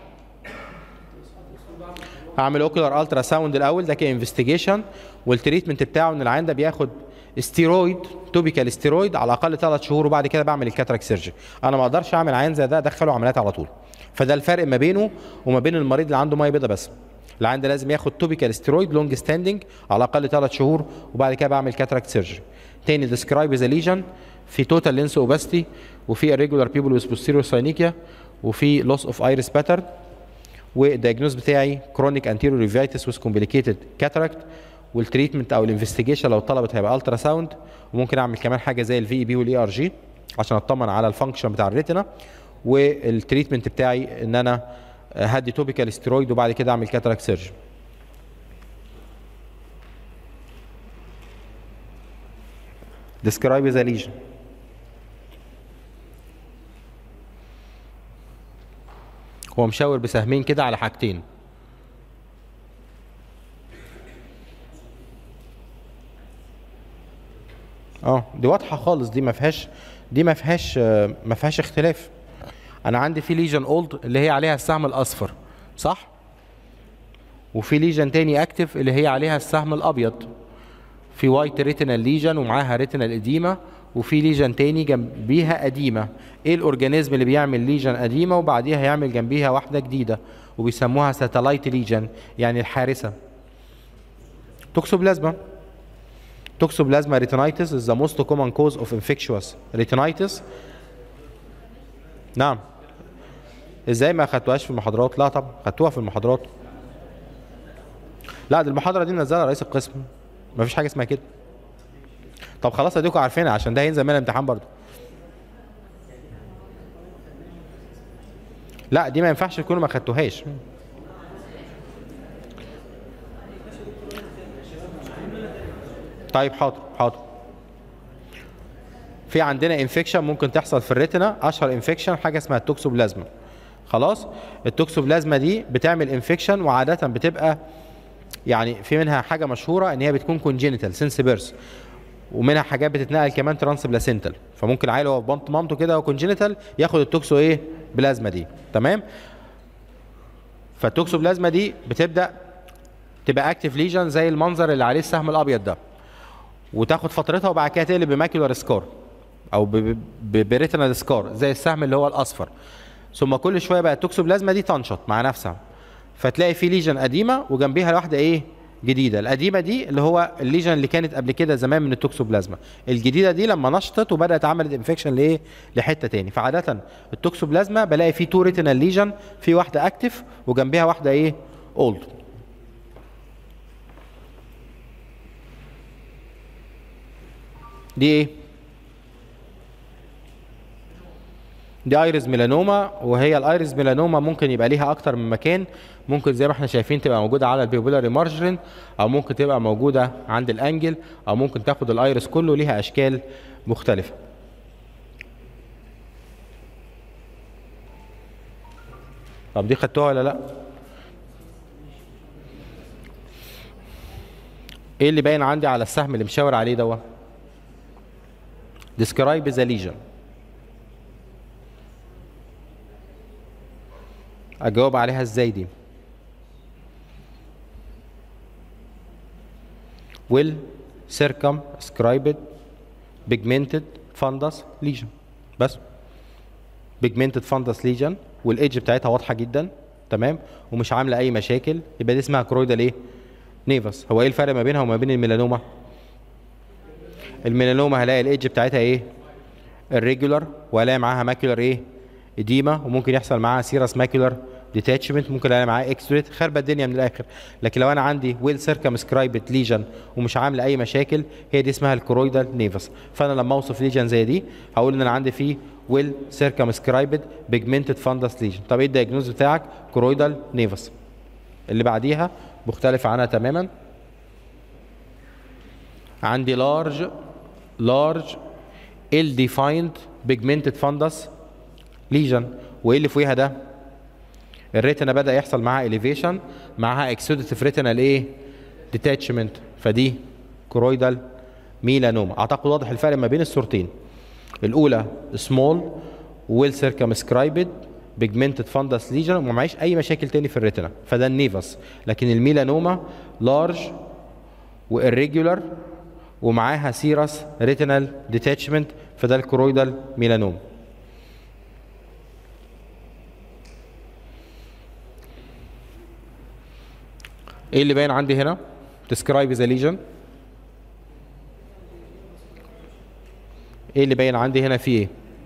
هعمل اوكولار الترا ساوند الاول ده كانفستيجيشن والتريتمنت بتاعه ان العين ده بياخد استيرويد توبيكال استيرويد على الاقل ثلاث شهور وبعد كده بعمل الكاتراك سيرجري انا ما اقدرش اعمل عين زي ده ادخله عمليات على طول فده الفرق ما بينه وما بين المريض اللي عنده ميه بيضاء بس العين ده لازم ياخد توبيكال استيرويد لونج ستاندنج على الاقل ثلاث شهور وبعد كده بعمل كاتراك سيرجري تاني ديسكرايب ذا ليجن في توتال لينس اوباستي وفي irregular pupil with posterior ساينيكيا وفي loss of iris pattern والدياجنوز بتاعي كرونيك انتيريور ريفيتس ويز كومبليكيتد كاتراكت والتريتمنت او الانفستيجيشن لو طلبت هيبقى الترا ساوند وممكن اعمل كمان حاجه زي الفي اي بي والاي ار جي عشان اطمن على الفانكشن بتاع الريتنا والتريتمنت بتاعي ان انا هدي توبيكال ستيرويد وبعد كده اعمل كاتراك سيرجري describe the lesion هو مشاور بسهمين كده على حاجتين اه دي واضحه خالص دي ما فيهاش دي ما فيهاش آه، ما فيهاش اختلاف انا عندي في ليجن اولد اللي هي عليها السهم الاصفر صح وفي ليجن تاني اكتف اللي هي عليها السهم الابيض في وايت ريتينال ليجن ومعاها ريتينال اديما وفي ليجن تاني جنبيها اديمه ايه الاورجانيزم اللي بيعمل ليجن اديمه وبعديها هيعمل جنبيها واحده جديده وبيسموها ساتلايت ليجن يعني الحارسه توكسوبلازما توكسوبلازما ريتينايتس is the most common cause of infectious retinitis نعم ازاي ما خدتوهاش في المحاضرات لا طبعا خدتوها في المحاضرات لا دي المحاضره دي منزلها رئيس القسم مفيش حاجه اسمها كده طب خلاص اديكم عارفينها عشان ده هينزل من الامتحان برضه لا دي ما ينفعش تكونوا ما خدتوهاش طيب حاضر حاضر في عندنا انفكشن ممكن تحصل في الريتنا اشهر انفكشن حاجه اسمها التوكسوبلازما خلاص التوكسوبلازما دي بتعمل انفكشن وعاده بتبقى يعني في منها حاجه مشهوره ان هي بتكون كونجينيتال سنس بيرث ومنها حاجات بتتنقل كمان ترانس بلاسنتال فممكن عيل هو في بطن مامته كده وكونجينيتال ياخد التوكسو ايه بلازما دي تمام فالتوكسوبلازما دي بتبدا تبقى اكتف ليجن زي المنظر اللي عليه السهم الابيض ده وتاخد فترتها وبعد كده تقلب بماكيولار سكار او بريتنال سكار زي السهم اللي هو الاصفر ثم كل شويه بقى التوكسوبلازما دي تنشط مع نفسها فتلاقي في ليجن قديمه وجنبيها واحده ايه جديده القديمه دي اللي هو الليجن اللي كانت قبل كده زمان من التوكسوبلازما الجديده دي لما نشطت وبدات عملت انفكشن لايه لحته تاني فعاده التوكسوبلازما بلاقي في تو ريتينال ليجن في واحده اكتف وجنبيها واحده ايه اولد دي ايه دي ايريز ميلانوما وهي الايريز ميلانوما ممكن يبقى ليها اكتر من مكان ممكن زي ما احنا شايفين تبقى موجوده على البيبولاري مارجرين او ممكن تبقى موجوده عند الانجل او ممكن تاخد الايريس كله ليها اشكال مختلفه طب دي خدتوها ولا لا ايه اللي باين عندي على السهم اللي مشاور عليه دوت describe the lesion اجاوب عليها ازاي دي will circumscribed pigmented fundus lesion بس pigmented fundus lesion والايدج بتاعتها واضحه جدا تمام ومش عامله اي مشاكل يبقى دي اسمها كرويدال ايه نيفس هو ايه الفرق ما بينها وما بين الميلانوما الميلانوما هلاقي الايدج بتاعتها ايه الريجولار وهلاقي معاها ماكيولار ايه اديما وممكن يحصل معاها سيرس ماكيولار ديتاتشمنت ممكن الاقي معاه اكستريت خربة الدنيا من الاخر لكن لو انا عندي ويل سيركمسكرايبد ليجن ومش عامله اي مشاكل هي دي اسمها الكرويدال نيفس فانا لما اوصف ليجن زي دي هقول ان انا عندي فيه ويل سيركمسكرايبد بيجمنتد فاندس ليجن طب ايه الدايجنوز بتاعك كرويدال نيفس اللي بعديها مختلف عنها تماما عندي لارج لارج ال ديفايند بيجمنتد فاندس ليجن وايه اللي فوقيها ده الريتنا بدا يحصل معاها اليفيشن معاها اكسوديتيف ريتنال ايه ديتاتشمنت فدي كرويدال ميلانوما اعتقد واضح الفرق ما بين الصورتين الاولى سمول ويل سيركمسكرايبد بيجمنتد فاندس ليجن وما معيش اي مشاكل تاني في الريتنا فده النيفس لكن الميلانوما لارج والريجولار ومعاها سيرس ريتينال ديتاتشمنت فده الكرويدال ميلانوما ايه اللي باين عندي هنا describe the lesion ايه اللي باين عندي هنا في ايه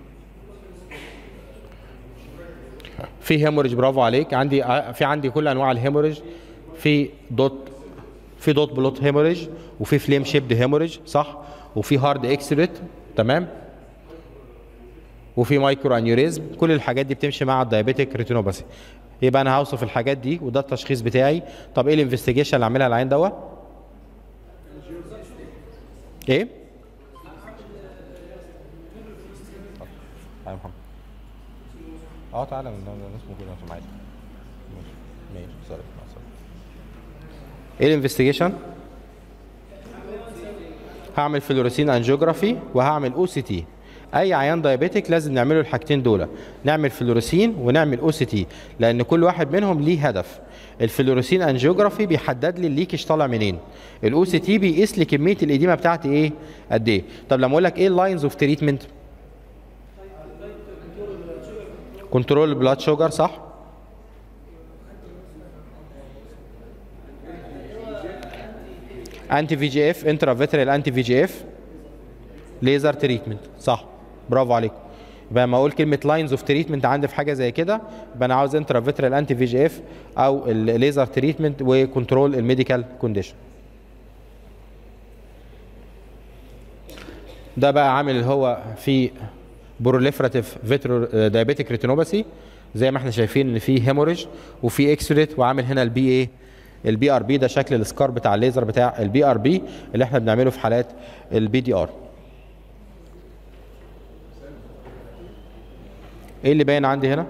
في هيموريج برافو عليك عندي في عندي كل انواع الهيموريج في دوت في دوت بلوت هيموريج وفي فليم شيبد هيموريج صح وفي هارد اكسريت تمام وفي مايكرو انيوريزم كل الحاجات دي بتمشي مع الدايابيتيك ريتينوباثي يبقى انا هوصف الحاجات دي وده التشخيص بتاعي طب ايه الانفستيجيشن اللي اعملها العين دوت ايه تعالى محمد اه تعالى من الناس موجوده عشان معايا ماشي سوري ايه الانفستيجيشن هعمل فلوريسين انجيوجرافي وهعمل او سي تي اي عيان دايابيتك لازم نعمله الحاجتين دول نعمل فلوريسين ونعمل او سي تي لان كل واحد منهم ليه هدف الفلوريسين انجيوجرافي بيحدد لي الليكج طالع منين الاو سي تي بيقيس لي كميه الاديمه بتاعتي ايه قد ايه طب لما اقول لك ايه اللاينز اوف تريتمنت كنترول البلاد شوجر صح انتي في جي اف انترا فيتريال انتي في جي اف ليزر تريتمنت صح برافو عليكم يبقى لما اقول كلمه لاينز اوف تريتمنت عندي في حاجه زي كده يبقى انا عاوز انترا فيتريال انتي في جي اف او الليزر تريتمنت وكنترول الميديكال كونديشن ده بقى عامل اللي هو في بروليفراتيف فيترو دايابيتيك ريتينوباثي زي ما احنا شايفين ان في هيموريج وفي اكسوديت وعامل هنا البي ايه البي ار بي ده شكل السكار بتاع الليزر بتاع البي ار بي اللي احنا بنعمله في حالات البي دي ار ايه اللي باين عندي هنا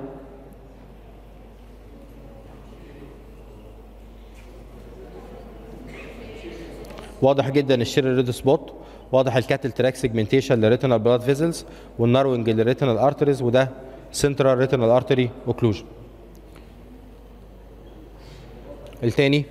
واضح جدا الشير ريد سبوت واضح الكاتل تراك سيجمنتيشن للريتينال بلاد فيزلز والناروينج للريتينال ارتريز وده سنترال ريتينال ارتري اوكلوجن التاني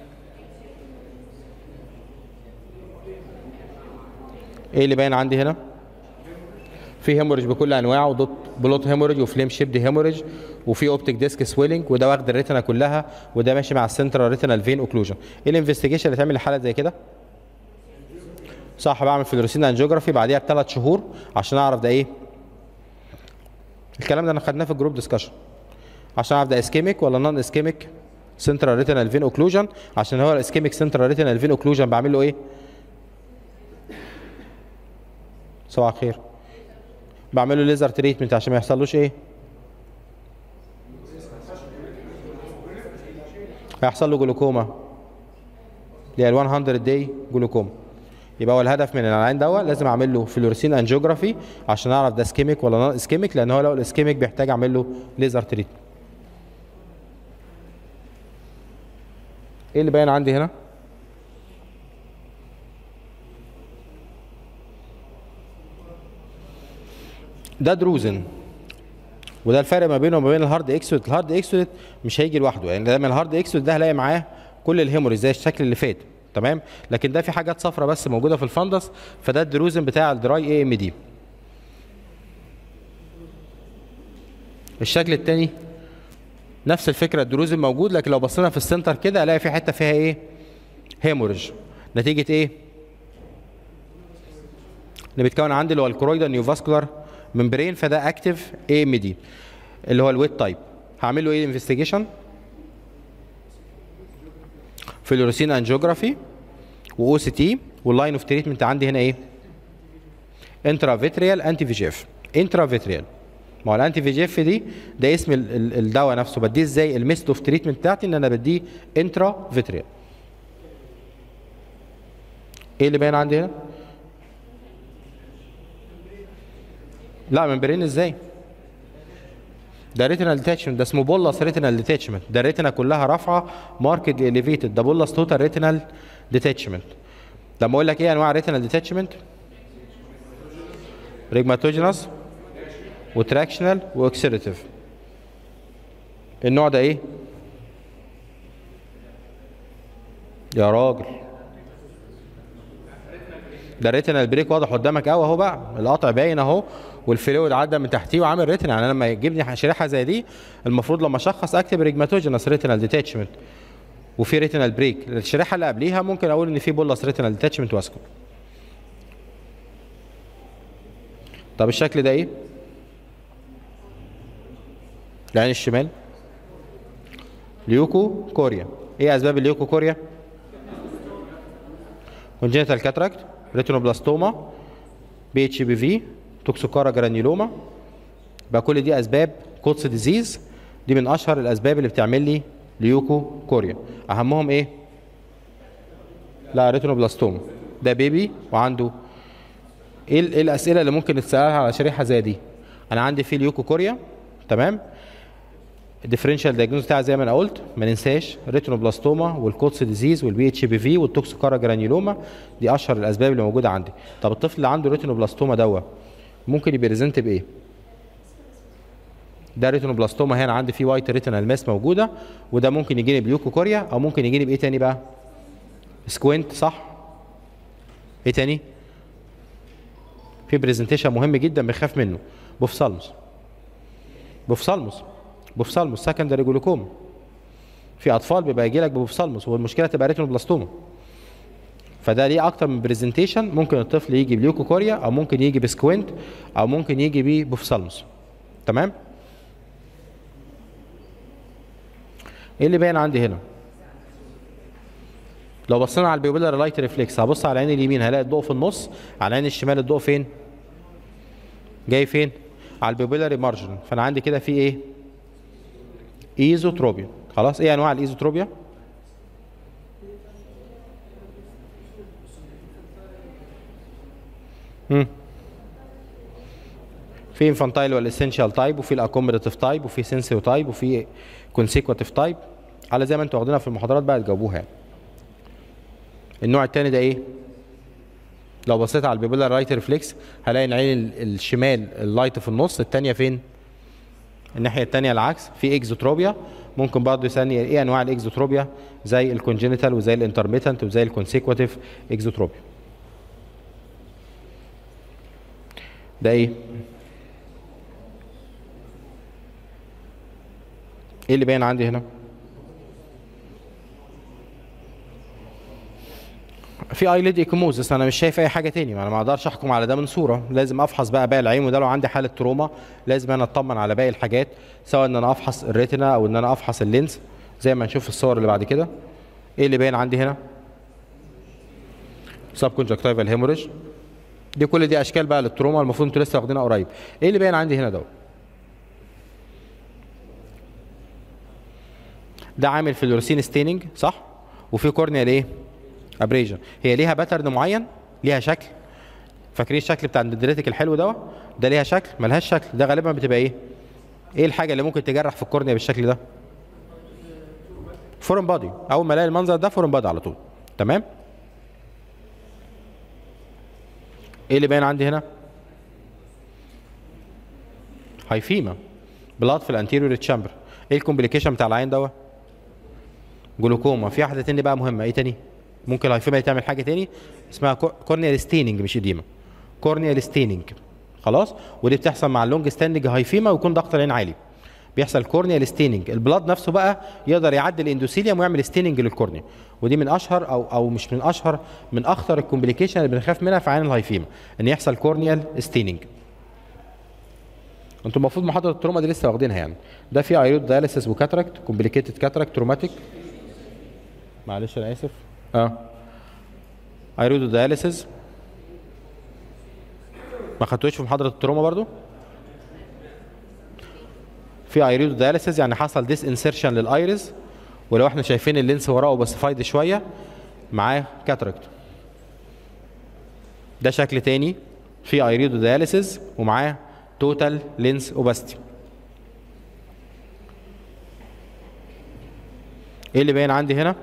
ايه اللي باين عندي هنا في هيموريج بكل انواعه دوت بلوت هيموريج وفليم شيبد هيموريج وفي اوبتيك ديسك سويلنج وده واخد الريتنا كلها وده ماشي مع السنترال ريتينال فين اوكلوجن ايه الانفستيجيشن اللي تعمل لحاله زي كده صح بعمل فلوريسين انجيوجرافي بعديها بثلاث شهور عشان اعرف ده ايه الكلام ده انا خدناه في الجروب ديسكشن عشان اعرف ده اسكيميك ولا نون اسكيميك سنترال ريتينال فين اوكلوجن عشان هو الاسكيميك سنترال ريتينال فين اوكلوجن بعمل له ايه صباح الخير بعمل له ليزر تريتمنت عشان ما يحصلوش ايه هيحصل له جلوكوما اللي هي ال 100 داي جلوكوما يبقى هو الهدف من العين دوا لازم اعمل له فلوريسين انجيوجرافي عشان اعرف ده اسكيميك ولا نون اسكيميك لان هو لو الاسكيميك بيحتاج اعمل له ليزر تريتمنت ايه اللي باين عندي هنا ده دروزن وده الفرق ما بينه وما بين الهارد اكسود الهارد اكسود مش هيجي لوحده يعني دايما الهارد اكسود ده هلاقي معاه كل الهيموريز زي الشكل اللي فات تمام لكن ده في حاجات صفرة بس موجوده في الفندس فده الدروزن بتاع الدراي اي ام دي الشكل الثاني نفس الفكره الدروزن موجود لكن لو بصينا في السنتر كده الاقي في حته فيها ايه هيموريج نتيجه ايه اللي بيتكون عندي اللي هو الكرويدا نيوفاسكولار ممبرين فده اكتف اي ام دي اللي هو الويت تايب هعمل له ايه انفستيجيشن فلوريسين انجيوجرافي واو سي تي واللاين اوف تريتمنت عندي هنا ايه انترا فيتريال انتي في جي اف انترا فيتريال ما هو الانتي في جي اف دي ده اسم ال- ال- الدواء نفسه بديه ازاي الميثود اوف تريتمنت بتاعتي ان انا بديه انترا فيتريال ايه اللي باين عندي هنا لا ممبرين ازاي ده ريتينال ديتاتشمنت ده اسمه بولس ريتينال ديتاتشمنت ده الريتنا كلها رافعه ماركت اليفيتد ده بولس توتال ريتينال ديتاتشمنت لما اقول لك ايه انواع ريتينال ديتاتشمنت ريجماتوجينس وتراكشنال واكسيريتيف النوع ده ايه يا راجل ده الريتينال بريك واضح قدامك قوي اهو بقى القطع باين اهو والفلويد عدى من تحتيه وعامل ريتنا يعني انا لما يجيبني شريحه زي دي المفروض لما اشخص اكتب ريجماتوجينس ريتينال ديتاتشمنت وفي ريتينال بريك الشريحه اللي قبليها ممكن اقول ان في بولس ريتينال ديتاتشمنت واسكت طب الشكل ده ايه العين الشمال ليوكو كوريا ايه اسباب الليوكو كوريا كونجنتال كاتراكت ريتينوبلاستوما بي اتش بي في توكسوكارا جرانيلوما يبقى كل دي اسباب كوتس ديزيز دي من اشهر الاسباب اللي بتعمل لي ليوكو كوريا اهمهم ايه لا ريتينوبلاستوما ده بيبي وعنده ايه ال- ايه الاسئله اللي ممكن تسالها على شريحه زي دي انا عندي في ليوكو كوريا تمام الديفرنشال دايجنوز بتاعها زي ما انا قلت ما ننساش ريتينوبلاستوما والكوتس ديزيز والبي اتش بي في والتوكسيكارا جرانيولوما دي اشهر الاسباب اللي موجوده عندي طب الطفل اللي عنده ريتينوبلاستوما دوا ممكن يبريزنت بايه ده ريتينوبلاستوما هنا عندي فيه وايت ريتينال ماس موجوده وده ممكن يجيني بليوكوكوريا او ممكن يجيني بايه تاني بقى سكوينت صح ايه تاني في برزنتيشن مهم جدا بنخاف منه بوفسالموس بوفسالموس بوفسالموس سكندري جلوكوما في اطفال بيبقى يجي لك بوفسالموس والمشكله تبقى ريتينوبلاستوما فده ليه اكتر من برزنتيشن ممكن الطفل يجي بليوكوكوريا او ممكن يجي بسكوينت او ممكن يجي ببوفسالموس تمام ايه اللي باين عندي هنا لو بصينا على البيبولار لايت ريفلكس هبص على العين اليمين هلاقي الضوء في النص على العين الشمال الضوء فين جاي فين على البيبولاري مارجن فانا عندي كده في ايه ايزوتروبيا خلاص ايه انواع الايزوتروبيا امم في انفانتايل والاسينشال تايب وفي الاكوموديتيف تايب وفي سنسيو تايب وفي كونسيكوتيف تايب على زي ما انتوا واخدينها في المحاضرات بقى تجاوبوها يعني النوع الثاني ده ايه لو بصيت على البيبولار رايت ريفلكس هلاقي العين الشمال اللايت في النص الثانيه فين الناحيه الثانيه العكس في اكزوتروبيا ممكن برضه يسالني ايه انواع الاكزوتروبيا زي الكونجينيتال وزي الانترميتنت وزي الكونسيكوتيف اكزوتروبيا ده ايه ايه اللي باين عندي هنا في ايليد ايكوموزس انا مش شايف اي حاجه تاني ما انا ما اقدرش احكم على ده من صوره لازم افحص بقى باقي العين وده لو عندي حاله تروما لازم انا اطمن على باقي الحاجات سواء ان انا افحص الريتنا او ان انا افحص اللينز زي ما نشوف في الصور اللي بعد كده ايه اللي باين عندي هنا سب كونجكتيفال هيموريج دي كل دي اشكال بقى للتروما المفروض انتوا لسه واخدينها قريب ايه اللي باين عندي هنا دوت ده عامل فلورسين ستيننج صح وفي كورنيال ايه ابريجن هي ليها باترن معين ليها شكل فاكرين الشكل بتاع الدندريتك الحلو ده ده ليها شكل ملهاش شكل ده غالبا بتبقى ايه ايه الحاجه اللي ممكن تجرح في الكورنيا بالشكل ده فورن بادي اول ما الاقي المنظر ده فورن بادي على طول تمام ايه اللي باين عندي هنا هايفيما بلاد في الانتيريور تشامبر ايه الكومبليكيشن بتاع العين دوت جلوكوما في واحده تاني بقى مهمه ايه تاني ممكن الهايفيما تعمل حاجه تاني اسمها كورنيال ستيننج مش اديما كورنيال ستيننج خلاص ودي بتحصل مع اللونج ستاندنج هايفيما ويكون ضغط العين عالي بيحصل كورنيال ستيننج البلاد نفسه بقى يقدر يعدي الاندوثيليوم ويعمل ستيننج للكورنيا ودي من اشهر او او مش من اشهر من اخطر الكومبليكيشن اللي بنخاف منها في عين الهايفيما ان يحصل كورنيال ستيننج انتوا المفروض محاضره التروما دي لسه واخدينها يعني ده في ايرود دايليسيس وكاتراكت كومبليكيتد كاتراكت تروماتيك معلش انا اسف اه ايرودو داياليسيس ما خدتوش في محاضره التروما برضو في ايرودو داياليسيس يعني حصل ديس انسيرشن للايريز ولو احنا شايفين اللينس وراه بس فايد شويه معاه كاتراكت ده شكل تاني في ايريدو داياليسيس ومعاه توتال لينس اوباستي ايه اللي باين عندي هنا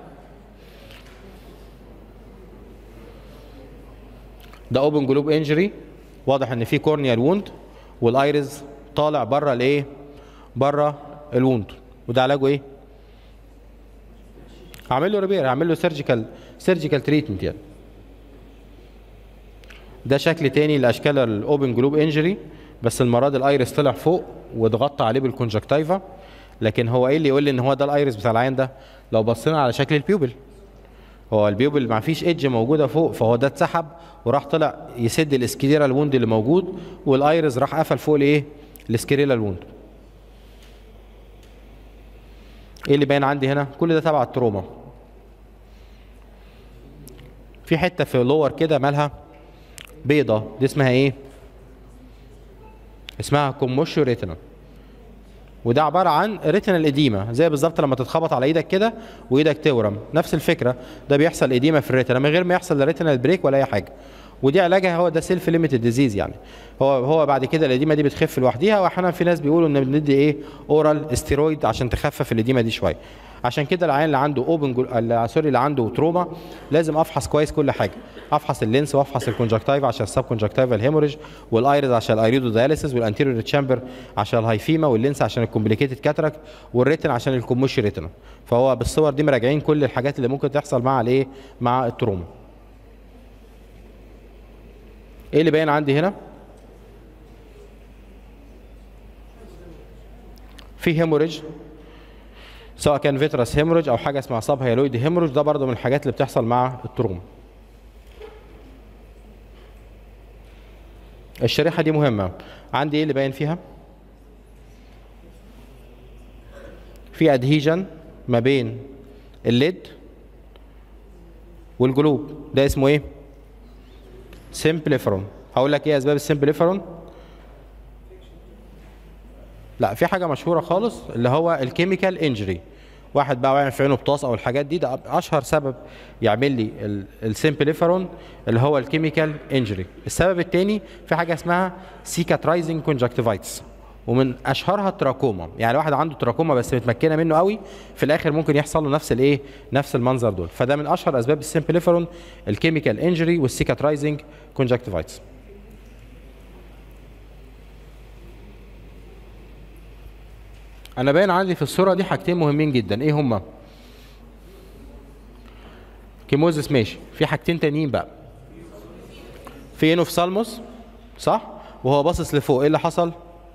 ده اوبن جلوب انجري واضح ان في كورنيال ووند والايرز طالع بره الايه بره الووند وده علاجه ايه هعمل له ريبير هعمل له سيرجيكال سيرجيكال تريتمنت يعني ده شكل تاني لاشكال الاوبن جلوب انجري بس المره دي الايرس طلع فوق واتغطى عليه بالكونجكتيفا لكن هو ايه اللي يقول لي ان هو ده الايرس بتاع العين ده لو بصينا على شكل البيوبل هو البيوبل ما فيش ايدج موجوده فوق فهو ده اتسحب وراح طلع يسد الاسكيريال ووند اللي موجود والايرس راح قفل فوق الايه الاسكيريال ووند ايه اللي باين عندي هنا كل ده تبع التروما في حته في لور كده مالها بيضه دي اسمها ايه اسمها كوموشيو ريتنا وده عباره عن ريتنال اديما زي بالظبط لما تتخبط على ايدك كده وايدك تورم نفس الفكره ده بيحصل اديما في الريتنا من غير ما يحصل لا ريتنال بريك ولا اي حاجه ودي علاجها هو ده سيلف ليميتد ديزيز يعني هو هو بعد كده الاديمه دي بتخف لوحديها واحيانا في ناس بيقولوا ان بندي ايه اورال استيرويد عشان تخفف الاديمه دي شويه عشان كده العيان اللي عنده اوبن جل... سوري اللي عنده تروما لازم افحص كويس كل حاجه افحص اللينس وافحص الكونجكتيفا عشان السب كونجكتيفال هيموريج والايريد عشان الايريدو داياليسيس والانتيريور تشامبر عشان الهايفيما واللينس عشان الكومبليكيتد كاتراكت والريتن عشان الكوموشي ريتنا فهو بالصور دي مراجعين كل الحاجات اللي ممكن تحصل مع الايه مع التروما ايه اللي باين عندي هنا في هيموريج سواء كان فيترس هيموريج او حاجه اسمها سب هيلويد هيموريج ده برضه من الحاجات اللي بتحصل مع التروما الشريحه دي مهمه عندي ايه اللي باين فيها في ادهيجن ما بين الليد والجلوب ده اسمه ايه سيمبليفرون هقول لك ايه اسباب السيمبليفرون لا في حاجه مشهوره خالص اللي هو الكيميكال انجري واحد بقى واقع في عينه بطاس او الحاجات دي ده اشهر سبب يعمل لي السيمبليفرون اللي هو الكيميكال انجري السبب الثاني في حاجه اسمها سيكاترايزنج كونجكتيفايتس ومن اشهرها التراكوما يعني واحد عنده تراكوما بس متمكنه منه قوي في الاخر ممكن يحصل له نفس الايه نفس المنظر دول فده من اشهر اسباب السيمبليفرون الكيميكال انجري والسيكاترايزنج كونجكتيفايتس انا باين عندي في الصوره دي حاجتين مهمين جدا ايه هما كيموزس ماشي في حاجتين تانيين بقى في انوفسالموس صح وهو باصص لفوق ايه اللي حصل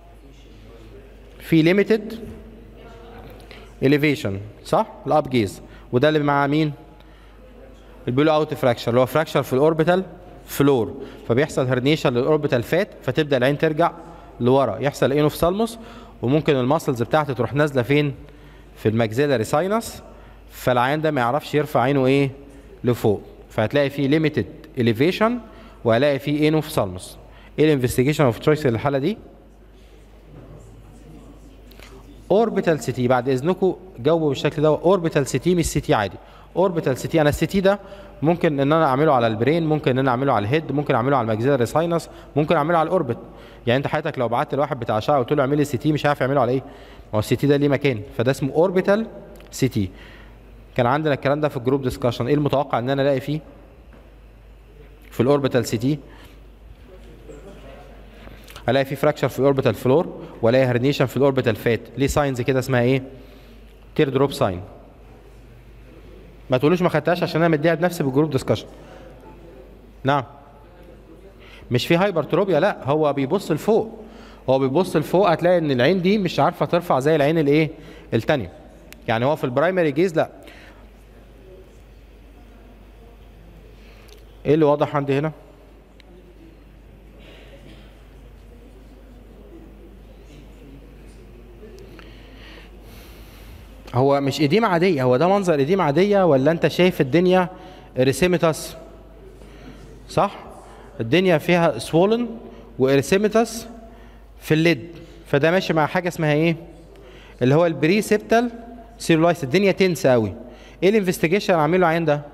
في ليميتد elevation صح الاب جيز وده اللي مع مين البيلو اوت فراكشر اللي هو فراكشر في الاوربيتال فلور فبيحصل هرنيشن للاوربيتال فات فتبدا العين ترجع لورا يحصل انوفسالموس وممكن الماسلز بتاعته تروح نازله فين في الماكسيلاري ساينس فالعيان ده ما يعرفش يرفع عينه ايه لفوق فهتلاقي فيه ليميتد اليفيشن وهلاقي فيه انوفسالموس ايه الانفستيجيشن اوف تشويس للحاله دي اوربيتال سي تي بعد اذنكم جاوبوا بالشكل ده اوربيتال سي تي مش سي تي عادي اوربيتال سي تي انا السي تي ده ممكن ان انا اعمله على البرين ممكن ان انا اعمله على الهيد ممكن اعمله على الماكسيلاري ساينس ممكن اعمله على الاوربت يعني انت حياتك لو بعت لواحد بتاع اشعه قلت له اعمل لي سي تي مش عارف يعمله على ايه هو السي تي ده ليه مكان فده اسمه اوربيتال سي تي كان عندنا الكلام ده في الجروب ديسكشن ايه المتوقع ان انا الاقي فيه في الاوربيتال سي تي الاقي في فراكشر في الاوربيتال فلور والاقي هرنيشن في الاوربيتال فات ليه ساينز كده اسمها ايه تير دروب ساين ما تقولوش ما خدتهاش عشان انا مديها بنفسي بالجروب ديسكشن نعم مش في هايبرتروبيا لا هو بيبص لفوق هو بيبص لفوق هتلاقي ان العين دي مش عارفه ترفع زي العين الايه الثانيه يعني هو في البرايمري جيز لا ايه اللي واضح عندي هنا هو مش اديمة عادية هو ده منظر اديمة عادية ولا انت شايف الدنيا ريسيمتاس صح الدنيا فيها سوولن واريسيمتاس في الليد فده ماشي مع حاجة اسمها ايه اللي هو البريسبتال سيلولايس الدنيا تنسى قوي ايه الانفستيجيشن اللي عامله عين ده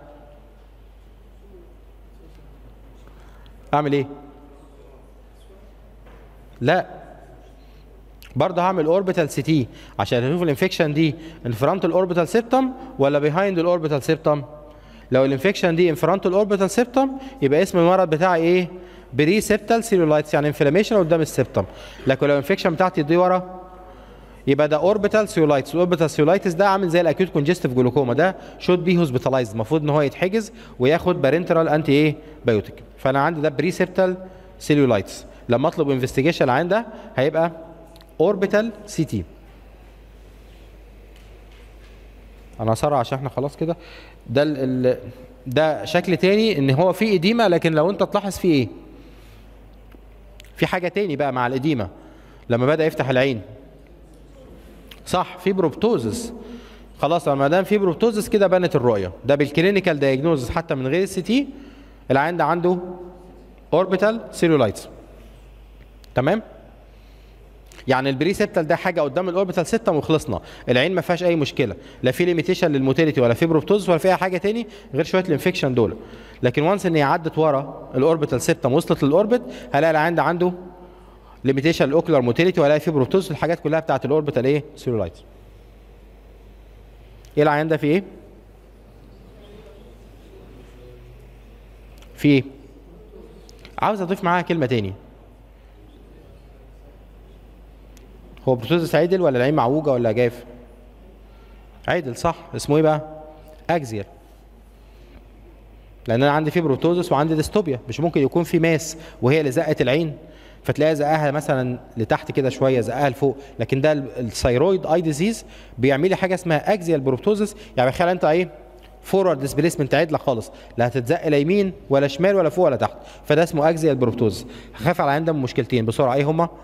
اعمل ايه لا برضه هعمل اوربيتال سي تي عشان اشوف الانفكشن دي ان فرونت الاوربيتال سيبتم ولا بيهايند الاوربيتال سيبتم لو الانفكشن دي ان فرونت الاوربيتال سيبتم يبقى اسم المرض بتاعي ايه بري سيبتال سيلولايتس يعني انفلاميشن قدام السيبتم لكن لو الانفكشن بتاعتي دي ورا يبقى ده اوربيتال سيولايتس الاوربيتال سيولايتس ده عامل زي الاكيوت كونجستيف جلوكوما ده شود بي هوسبيتالايزد المفروض ان هو يتحجز وياخد بارنترال انتي ايه بايوتيك فانا عندي ده بري سيبتال سيلولايتس لما اطلب انفستيجيشن العين ده هيبقى اوربيتال سي تي انا هسرع عشان احنا خلاص كده ده ال ال ده شكل تاني ان هو في اديمه لكن لو انت تلاحظ في ايه في حاجه تاني بقى مع الاديمه لما بدا يفتح العين صح في بروبتوزس خلاص ما دام في بروبتوزس كده بانت الرؤيه ده بالكلينيكال دايجنوزس حتى من غير السي تي العين ده عنده اوربيتال سيلولايتس تمام يعني البريسبتال ده حاجه قدام الاوربيتال سيستم وخلصنا العين ما فيهاش اي مشكله لا في ليميتيشن للموتيليتي ولا في بروبتوز ولا فيها حاجه تاني غير شويه الانفكشن دول لكن وانس ان هي عدت ورا الاوربيتال سيستم وصلت للاوربت هلاقي العين ده عنده ليميتيشن الاوكلر موتيليتي ولا في بروبتوز الحاجات كلها بتاعت الاوربيتال ايه سيلولايت ايه العيان ده في ايه في ايه عاوز اضيف معاها كلمه تاني هو بروتوزس عدل ولا العين معوجه ولا جاف عدل صح اسمه ايه بقى اكزيال لان انا عندي في بروتوزس وعندي ديستوبيا مش ممكن يكون في ماس وهي اللي زقت العين فتلاقيها زقها مثلا لتحت كده شويه زقها لفوق لكن ده الثيرويد اي ديزيز بيعمل لي حاجه اسمها اكزيال بروتوزس يعني تخيل انت ايه فورورد ديسبيسمنت عدله خالص لا هتتزق لا يمين ولا شمال ولا فوق ولا تحت فده اسمه اكزيال بروتوزس هخاف على العين ده من مشكلتين بسرعه ايه هما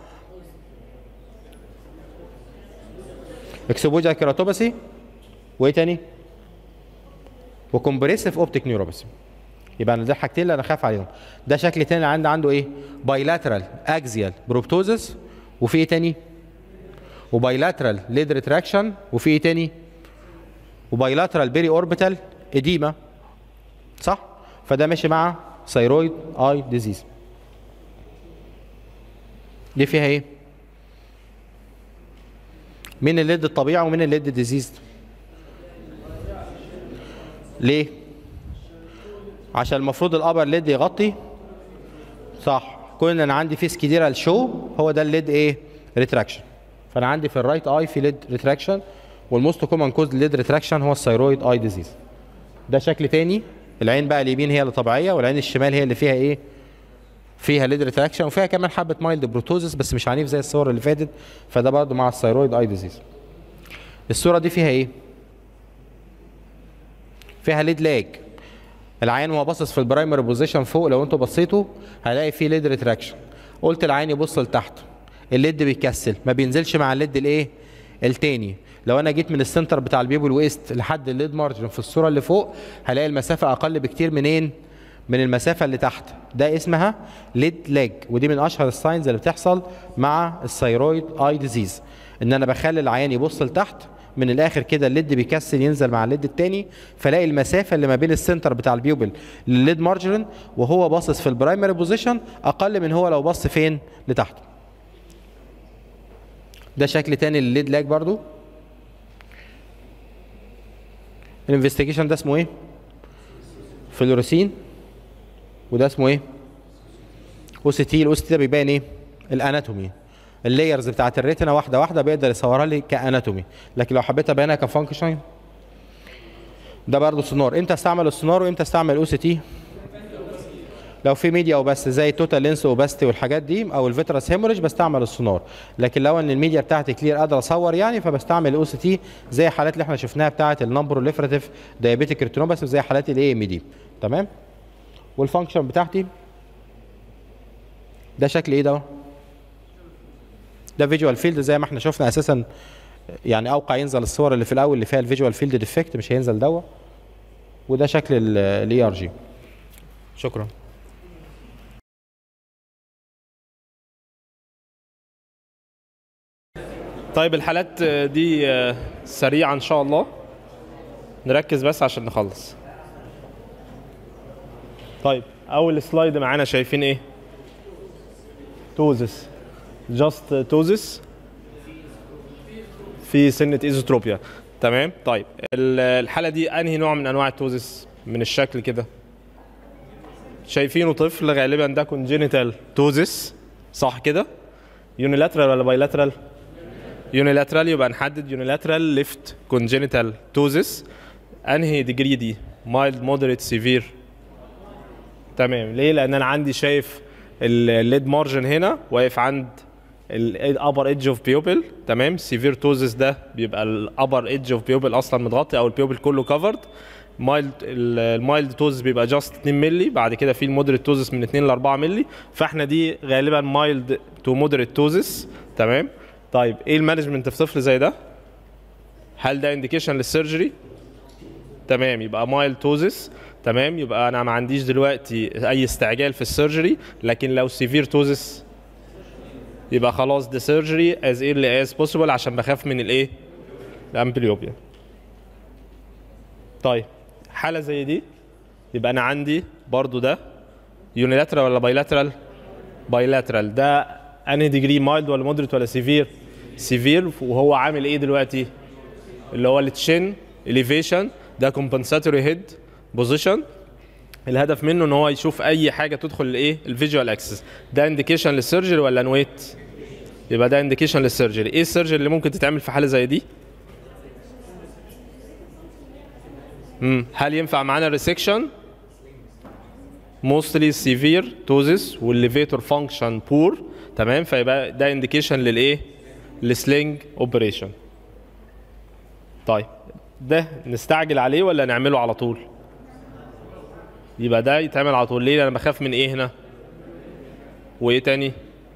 اكسبوجر كيراتوباسي وايه تاني وكومبريسيف اوبتيك نيوروباثي يبقى انا ده الحاجتين اللي انا خايف عليهم ده شكل تاني عندي عنده ايه بايلاترال اكزيال بروبتوزس وفي ايه تاني وبايلاترال ليد ريتراكشن وفي ايه تاني وبايلاترال بيري اوربيتال اديما صح فده ماشي مع ثيرويد اي ديزيز دي فيها ايه مين الليد الطبيعي ومين الليد ديزيز ليه عشان المفروض الابر ليد يغطي صح كون ان انا عندي فيس كتيره الشو هو ده الليد ايه ريتراكشن فانا عندي في الرايت اي في ليد ريتراكشن والموست كومن كوز ليد ريتراكشن هو الثيرويد اي ديزيز ده شكل تاني العين بقى اليمين هي اللي طبيعيه والعين الشمال هي اللي فيها ايه فيها ليد ريتراكشن وفيها كمان حبه مايلد بروتوزس بس مش عنيف زي الصور اللي فاتت فده برضه مع الثيرويد اي ديزيز الصوره دي فيها ايه فيها ليد لاج العيان وهو باصص في البرايمري بوزيشن فوق لو انتوا بصيتوا هلاقي فيه ليد ريتراكشن قلت العيان يبص لتحت الليد بيكسل ما بينزلش مع الليد الايه التاني لو انا جيت من السنتر بتاع البيبل ويست لحد الليد مارجن في الصوره اللي فوق هلاقي المسافه اقل بكتير منين من المسافه اللي تحت ده اسمها ليد لاج ودي من اشهر الساينز اللي بتحصل مع الثيرويد اي ديزيز ان انا بخلي العيان يبص لتحت من الاخر كده الليد بيكسل ينزل مع الليد التاني فلاقي المسافه اللي ما بين السنتر بتاع البيوبل للليد مارجرين وهو باصص في البرايمري بوزيشن اقل من هو لو بص فين لتحت ده شكل تاني للليد لاج برضو الانفستيجيشن ده اسمه ايه فلوريسين وده اسمه ايه او سي تي الاو سي تي ده بيبان ايه الاناتومي اللايرز بتاعت الريتنا واحده واحده بيقدر يصورها لي كاناتومي لكن لو حبيت ابينها كفانكشن ده برضه سونار امتى استعمل السونار وامتى استعمل الاو سي تي لو في ميديا او بس زي توتال لينس اوباستي والحاجات دي او الفيتراس هيموريج بستعمل السونار لكن لو ان الميديا بتاعتي كلير قادر اصور يعني فبستعمل الاو سي تي زي الحالات اللي احنا شفناها بتاعه النمبروليفراتيف دايابيتيك ريتينوباثي وزي حالات الاي ام دي تمام والفانكشن بتاعتي ده شكل ايه ده ده فيجوال فيلد زي ما احنا شفنا اساسا يعني اوقع ينزل الصور اللي في الاول اللي فيها الفيجوال فيلد ديفكت مش هينزل دوا وده شكل الاي ار جي شكرا طيب الحالات دي سريعة إن شاء الله نركز بس عشان نخلص طيب أول سلايد معانا شايفين إيه؟ توزس جاست توزس في سنة ايزوتروبيا تمام طيب الحالة دي أنهي نوع من أنواع التوزس من الشكل كده شايفينه طفل غالبا ده كونجينيتال توزس صح كده يونيلاترال ولا بايلاترال يونيلاترال يبقى نحدد يونيلاترال ليفت كونجينيتال توزس انهي ديجري دي مايلد مودريت سيفير تمام ليه لان انا عندي شايف الليد مارجن هنا واقف عند الابر ايدج اوف بيوبل تمام سيفير توزس ده بيبقى الابر ايدج اوف بيوبل اصلا متغطي او البيوبل كله كفرد مايلد المايلد توزس بيبقى جاست 2 مللي بعد كده في المودريت توزس من 2 ل 4 مللي فاحنا دي غالبا مايلد تو مودريت توزس تمام طيب ايه المانجمنت في طفل زي ده هل ده انديكيشن للسيرجري تمام يبقى مايل توزس تمام يبقى انا ما عنديش دلوقتي اي استعجال في السيرجري لكن لو سيفير توزس يبقى خلاص ده سيرجري از ايرلي از بوسيبل عشان بخاف من الايه الامبليوبيا طيب حاله زي دي يبقى انا عندي برضو ده يونيلاترال ولا بايلاترال بايلاترال ده انهي ديجري مايلد ولا مودريت ولا سيفير سيفير وهو عامل ايه دلوقتي اللي هو التشين elevation ده compensatory head position الهدف منه ان هو يشوف اي حاجه تدخل الايه الفيجوال اكسس ده انديكيشن للسيرجري ولا نويت يبقى ده انديكيشن للسيرجري ايه السيرجري اللي ممكن تتعمل في حاله زي دي امم هل ينفع معانا ريسكشن موستلي سيفير توزس والليفيتور فانكشن بور تمام فيبقى ده انديكيشن للايه لسلينج اوبريشن طيب ده نستعجل عليه ولا نعمله على طول يبقى ده يتعمل على طول ليه انا بخاف من ايه هنا وايه تاني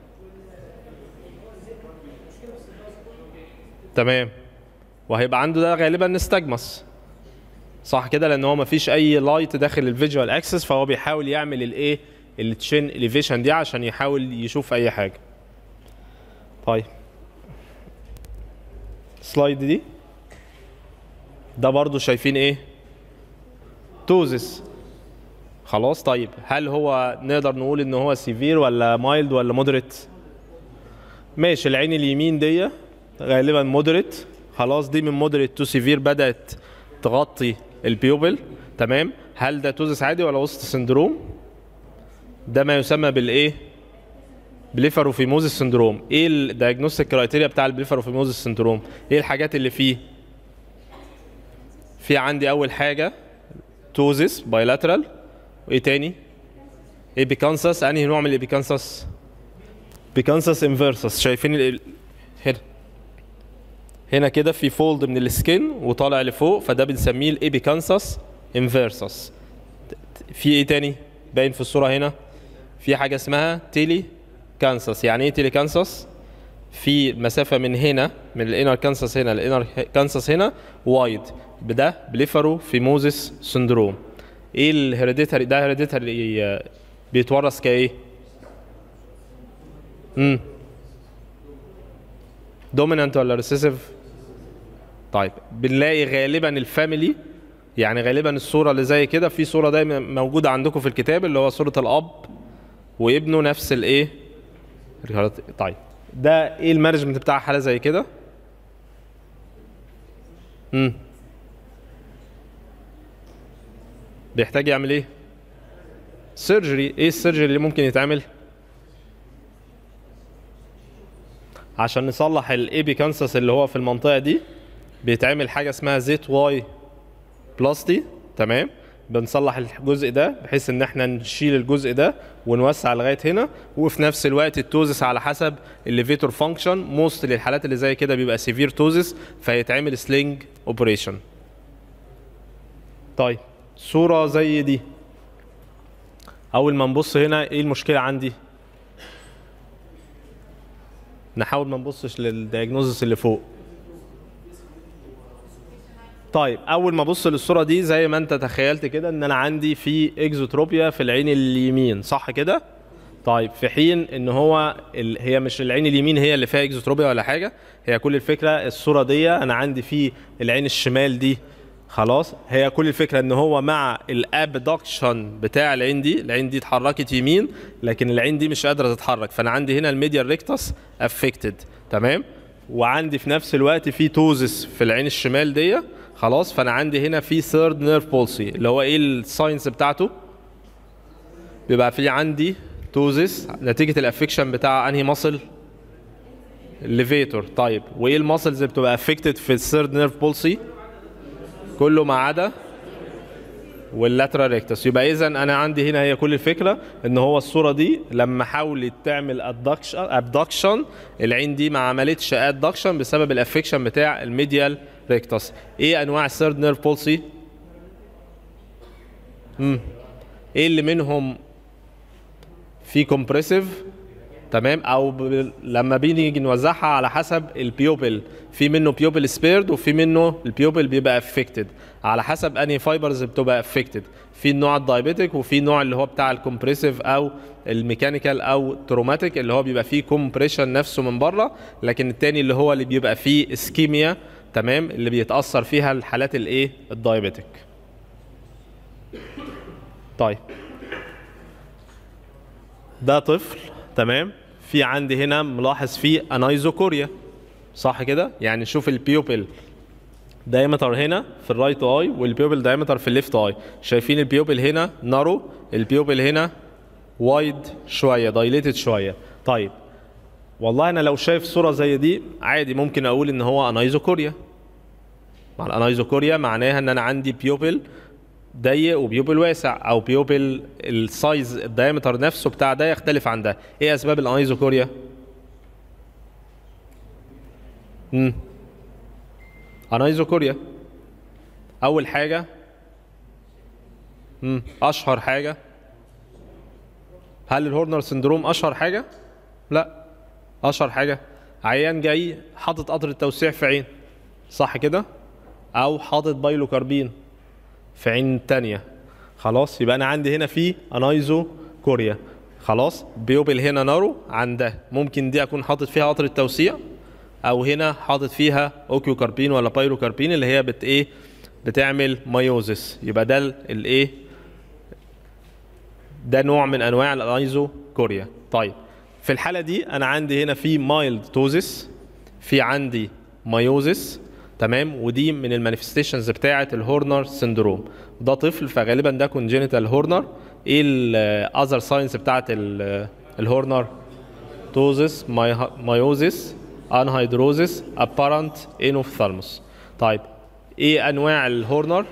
تمام وهيبقى عنده ده غالبا نستجمس صح كده لان هو مفيش اي لايت داخل الفيجوال اكسس فهو بيحاول يعمل الايه التشين اليفيشن دي عشان يحاول يشوف اي حاجه طيب السلايد دي ده برضو شايفين ايه توزس خلاص طيب هل هو نقدر نقول ان هو سيفير ولا مايلد ولا مودريت ماشي العين اليمين دي غالبا مودريت خلاص دي من مودريت تو سيفير بدات تغطي البيوبل تمام هل ده توزس عادي ولا وسط سندروم ده ما يسمى بالايه بليفاروفيموزيس سندروم ايه الدايجنوستيك كرايتيريا بتاع البليفاروفيموزيس سندروم ايه الحاجات اللي فيه في عندي اول حاجه توزس بايلاترال وايه تاني ايبيكانسس انهي نوع من الايبيكانسس بيكانسس انفيرسس شايفين ال... هنا هنا كده في فولد من السكين وطالع لفوق فده بنسميه الايبيكانسس انفيرسس في ايه تاني باين في الصوره هنا في حاجه اسمها تيلي كانسس يعني ايه تيلي كانسس في مسافه من هنا من الانر كانسس هنا للانر كانسس هنا وايد ده بليفرو فيموزيس سندروم ايه الهيريديتاري ده هيريديتاري بيتورث كايه امم دومينانت ولا ريسيسيف طيب بنلاقي غالبا الفاميلي يعني غالبا الصوره اللي زي كده في صوره دايما موجوده عندكم في الكتاب اللي هو صوره الاب وابنه نفس الايه طيب ده ايه المانجمنت بتاع حاله زي كده امم بيحتاج يعمل ايه سيرجري ايه السيرجري اللي ممكن يتعمل عشان نصلح الايبي كانسس اللي هو في المنطقه دي بيتعمل حاجه اسمها زيت واي بلاستي تمام بنصلح الجزء ده بحيث ان احنا نشيل الجزء ده ونوسع لغايه هنا وفي نفس الوقت التوزس على حسب الليفيتور فانكشن موست للحالات اللي زي كده بيبقى سيفير توزس فيتعمل سلينج اوبريشن طيب صوره زي دي اول ما نبص هنا ايه المشكله عندي نحاول ما نبصش للدياجنوزس اللي فوق طيب اول ما ابص للصوره دي زي ما انت تخيلت كده ان انا عندي في اكزوتروبيا في العين اليمين صح كده طيب في حين ان هو ال... هي مش العين اليمين هي اللي فيها اكزوتروبيا ولا حاجه هي كل الفكره الصوره دي انا عندي في العين الشمال دي خلاص هي كل الفكره ان هو مع الابدكشن بتاع العين دي العين دي اتحركت يمين لكن العين دي مش قادره تتحرك فانا عندي هنا الميديال ريكتس افكتد تمام وعندي في نفس الوقت في توزس في العين الشمال دي خلاص فانا عندي هنا في ثيرد نيرف بولسي اللي هو ايه الساينس بتاعته بيبقى في عندي توزس نتيجه الافكشن بتاع انهي مصل الليفيتور طيب وايه الماسلز اللي بتبقى افكتد في الثيرد نيرف بولسي كله ما عدا واللاترال ريكتس يبقى اذا انا عندي هنا هي كل الفكره ان هو الصوره دي لما حاولت تعمل ادكشن ابدكشن العين دي ما عملتش ادكشن بسبب الافكشن بتاع الميديال ريكتس ايه انواع الثيرد نيرف بولسي امم ايه اللي منهم في كومبريسيف تمام او ب... لما بنيجي نوزعها على حسب البيوبل في منه بيوبل سبيرد وفي منه البيوبل بيبقى افكتد على حسب انهي فايبرز بتبقى افكتد في النوع الدايبيتك وفي النوع اللي هو بتاع الكومبريسيف او الميكانيكال او تروماتيك اللي هو بيبقى فيه كومبريشن نفسه من بره لكن التاني اللي هو اللي بيبقى فيه اسكيميا تمام اللي بيتاثر فيها الحالات الايه الدايبيتك طيب ده طفل تمام في عندي هنا ملاحظ فيه انايزوكوريا صح كده يعني شوف البيوبل diameter هنا في الرايت اي والبيوبل diameter في الليفت اي شايفين البيوبل هنا نارو البيوبل هنا وايد شويه دايليتد شويه طيب والله انا لو شايف صوره زي دي عادي ممكن اقول ان هو انايزوكوريا مع الانايزوكوريا معناها ان انا عندي بيوبل ضيق وبيوبل واسع او بيوبل السايز الدايمتر نفسه بتاع ده يختلف عن ده ايه اسباب الانايزوكوريا امم انايزوكوريا اول حاجه امم اشهر حاجه هل الهورنر سندروم اشهر حاجه لا اشهر حاجه عيان جاي حاطط قطر التوسيع في عين صح كده او حاطط بايلوكاربين في عين تانية خلاص يبقى انا عندي هنا في انايزو كوريا خلاص بيوبل هنا نارو عن ده ممكن دي اكون حاطط فيها قطر التوسيع او هنا حاطط فيها اوكيو كاربين ولا بايرو كاربين اللي هي بت ايه بتعمل مايوزس يبقى ده الايه ده نوع من انواع الانايزو كوريا طيب في الحاله دي انا عندي هنا في مايلد توزس في عندي مايوزس تمام ودي من المانيفستيشنز بتاعه الهورنر سندروم ده طفل فغالبا ده كونجينيتال هورنر ايه الاذر ساينس بتاعه الهورنر توزس مايوزس انهيدروزس ابارنت انوفثالموس طيب ايه انواع الهورنر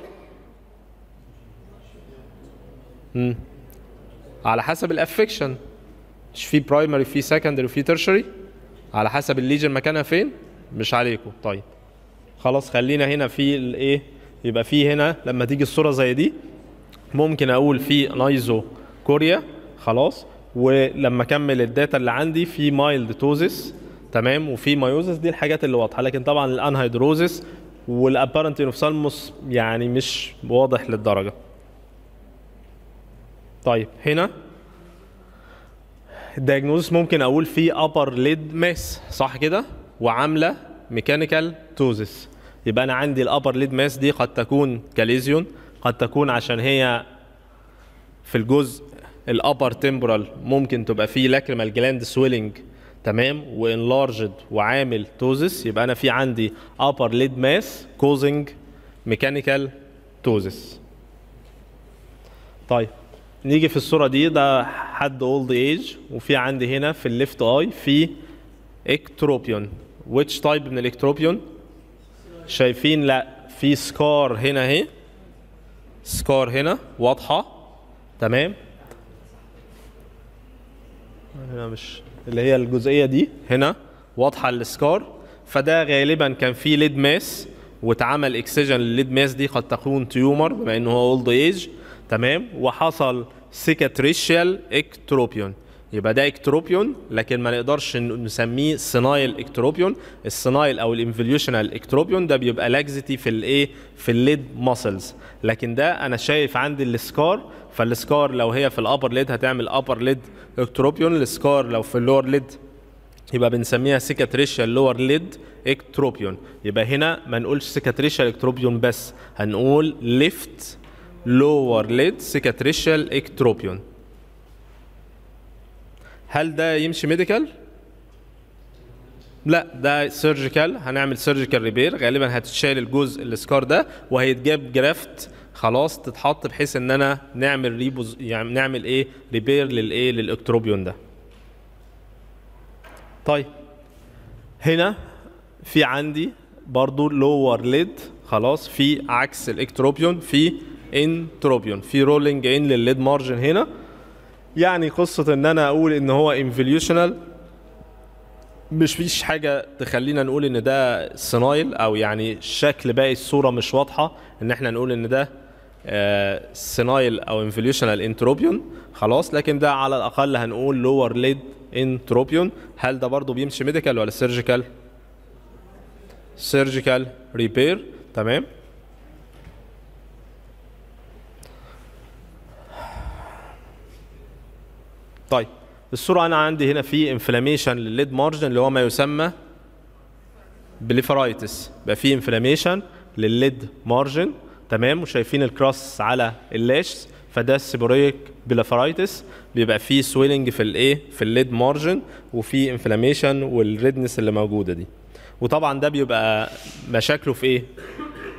مم. على حسب الافكشن مش في برايمري في سكندري وفي ترشري على حسب الليجن مكانها فين مش عليكم طيب خلاص خلينا هنا في الايه يبقى في هنا لما تيجي الصوره زي دي ممكن اقول في نايزو كوريا خلاص ولما اكمل الداتا اللي عندي في مايلد توزس تمام وفي مايوزس دي الحاجات اللي واضحه لكن طبعا الانهيدروزس والابارنت انوفسالموس يعني مش واضح للدرجه طيب هنا الدايجنوزس ممكن اقول في ابر ليد ماس صح كده وعامله ميكانيكال توزس يبقى انا عندي الابر ليد ماس دي قد تكون كاليزيون قد تكون عشان هي في الجزء الابر تمبرال ممكن تبقى فيه لاكريمال جلاند سويلنج تمام وانلارجد وعامل توزس يبقى انا في عندي upper lid mass causing mechanical توزس طيب نيجي في الصوره دي ده حد اولد ايج وفي عندي هنا في الليفت اي في اكتروبيون which تايب من الاكتروبيون شايفين لا في سكار هنا اهي سكار هنا واضحه تمام هنا مش اللي هي الجزئيه دي هنا واضحه السكار فده غالبا كان في ليد ماس واتعمل اكسجن للليد ماس دي قد تكون تيومر بما انه هو اولد ايج تمام وحصل سيكاتريشيال اكتروبيون يبقى ده اكتروبيون لكن ما نقدرش نسميه سينايل اكتروبيون السينايل او الانفوليوشنال اكتروبيون ده بيبقى لاكزيتي في الايه في الليد ماسلز لكن ده انا شايف عندي السكار فالسكار لو هي في الابر ليد هتعمل ابر ليد اكتروبيون السكار لو في اللور ليد يبقى بنسميها سيكاتريشال لور ليد اكتروبيون يبقى هنا ما نقولش سيكاتريشال اكتروبيون بس هنقول ليفت لور ليد سيكاتريشال اكتروبيون هل ده يمشي ميديكال؟ لا ده سيرجيكال هنعمل سيرجيكال ريبير غالبا هتتشال الجزء السكار ده وهيتجاب جرافت خلاص تتحط بحيث ان انا نعمل ريبوز يعني نعمل ايه ريبير للايه للاكتروبيون ده طيب هنا في عندي برضو لور ليد خلاص في عكس الاكتروبيون في انتروبيون في رولينج ان للليد مارجن هنا يعني قصة ان انا اقول ان هو انفوليوشنال مش فيش حاجة تخلينا نقول ان ده سينايل او يعني شكل باقي الصورة مش واضحة ان احنا نقول ان ده سينايل او انفوليوشنال انتروبيون خلاص لكن ده على الاقل هنقول لور ليد انتروبيون هل ده برضو بيمشي ميديكال ولا سيرجيكال سيرجيكال ريبير تمام طيب الصورة أنا عندي هنا في انفلاميشن للليد مارجن اللي هو ما يسمى بليفرايتس بقى في انفلاميشن للليد مارجن تمام وشايفين الكراس على اللاش فده السيبوريك بليفرايتس بيبقى فيه سويلنج في الايه في الليد مارجن وفي انفلاميشن والريدنس اللي موجوده دي وطبعا ده بيبقى مشاكله في ايه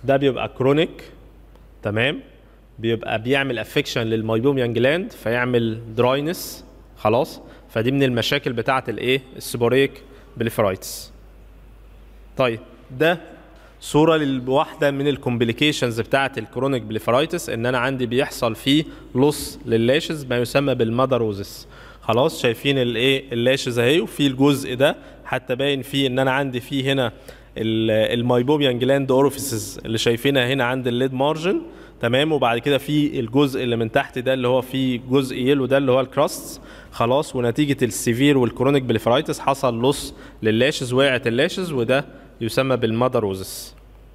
ده بيبقى كرونيك تمام بيبقى بيعمل افكشن للمايبوميان جلاند فيعمل دراينس خلاص فدي من المشاكل بتاعه الايه السيبوريك بليفرايتس طيب ده صوره لواحده من الكومبليكيشنز بتاعه الكرونيك بليفرايتس ان انا عندي بيحصل فيه لص لللاشز ما يسمى بالمادروزس خلاص شايفين الايه اللاشز اهي وفي الجزء ده حتى باين فيه ان انا عندي فيه هنا المايبوبيان جلاند اورفيسز اللي شايفينها هنا عند الليد مارجن تمام وبعد كده في الجزء اللي من تحت ده اللي هو فيه جزء يلو ده اللي هو الكراست خلاص ونتيجه السيفير والكرونيك بليفرايتس حصل لص لللاشز وقعت اللاشز وده يسمى بالمادروزس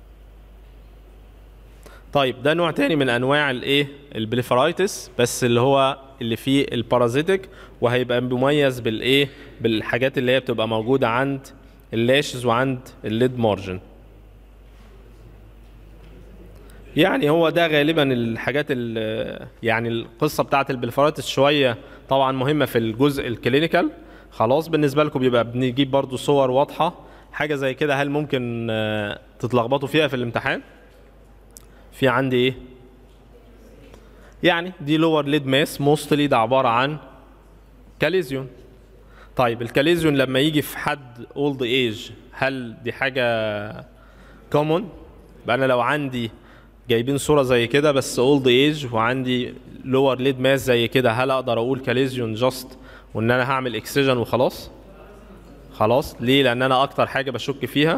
طيب ده نوع تاني من انواع الايه البليفرايتس بس اللي هو اللي فيه البارازيتك وهيبقى مميز بالايه بالحاجات اللي هي بتبقى موجوده عند اللاشز وعند الليد مارجن يعني هو ده غالبا الحاجات يعني القصه بتاعت البليفرايتس شويه طبعا مهمه في الجزء الكلينيكال خلاص بالنسبه لكم بيبقى بنجيب برضو صور واضحه حاجه زي كده هل ممكن تتلخبطوا فيها في الامتحان في عندي ايه يعني دي لور ليد ماس موستلي ده عباره عن كاليزيون طيب الكاليزيون لما يجي في حد اولد ايج هل دي حاجه كومون بقى انا لو عندي جايبين صوره زي كده بس اولد ايج وعندي لور ليد ماس زي كده هل اقدر اقول كاليزيون جاست وان انا هعمل اكسجن وخلاص خلاص ليه لان انا اكتر حاجه بشك فيها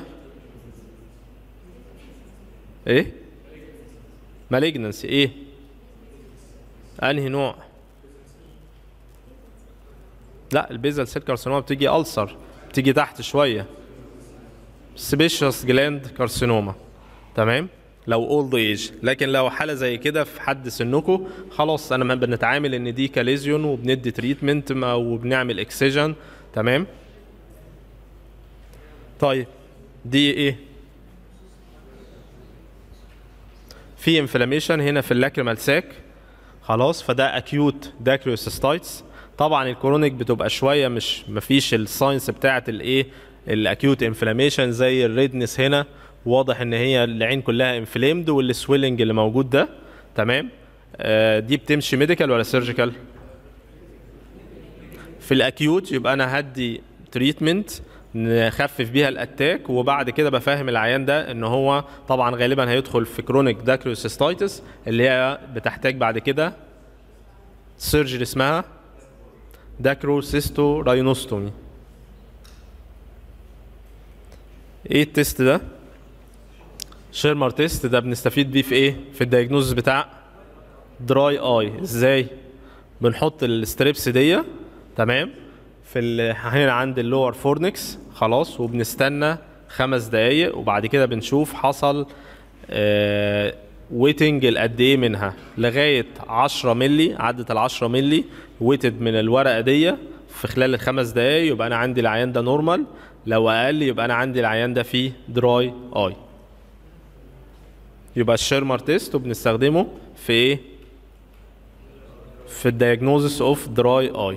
ايه مالجنسي ايه انهي نوع لا البيزل سيل كارسينوما بتيجي ألسر بتيجي تحت شويه سبيشس جلاند كارسينوما تمام لو اولد ايج لكن لو حاله زي كده في حد سنكم خلاص انا ما بنتعامل ان دي كاليزيون وبندي تريتمنت وبنعمل اكسجن تمام طيب دي ايه في انفلاميشن هنا في اللاكريمال ساك خلاص فده اكيوت داكريوسيستايتس طبعا الكرونيك بتبقى شويه مش مفيش الساينس بتاعه الايه الاكيوت انفلاميشن زي الريدنس هنا واضح ان هي العين كلها انفليمد والسويلنج اللي موجود ده تمام آه دي بتمشي ميديكال ولا سيرجيكال في الاكيوت يبقى انا هدي تريتمنت نخفف بيها الاتاك وبعد كده بفهم العيان ده ان هو طبعا غالبا هيدخل في كرونيك داكريوسيستايتس اللي هي بتحتاج بعد كده سيرجري اسمها داكروسيستو راينوستومي ايه التست ده شيرمر تيست ده بنستفيد بيه في ايه في الدايجنوز بتاع دراي اي ازاي بنحط الستريبس دي تمام في هنا عند اللور فورنكس خلاص وبنستنى خمس دقايق وبعد كده بنشوف حصل آه ويتنج القد ايه منها لغايه 10 مللي عدت ال 10 مللي ويتد من الورقه دي في خلال الخمس دقايق يبقى انا عندي العيان ده نورمال لو اقل يبقى انا عندي العيان ده فيه دراي اي يبقى الشيرمر تيست وبنستخدمه في ايه في الدياجنوزس اوف دراي اي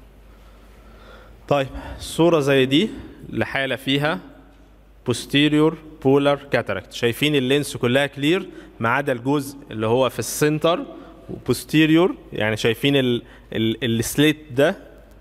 طيب صورة زي دي لحالة فيها posterior polar cataract شايفين اللينس كلها كلير ما عدا الجزء اللي هو في السنتر وبوستيريور يعني شايفين ال ال السليت ده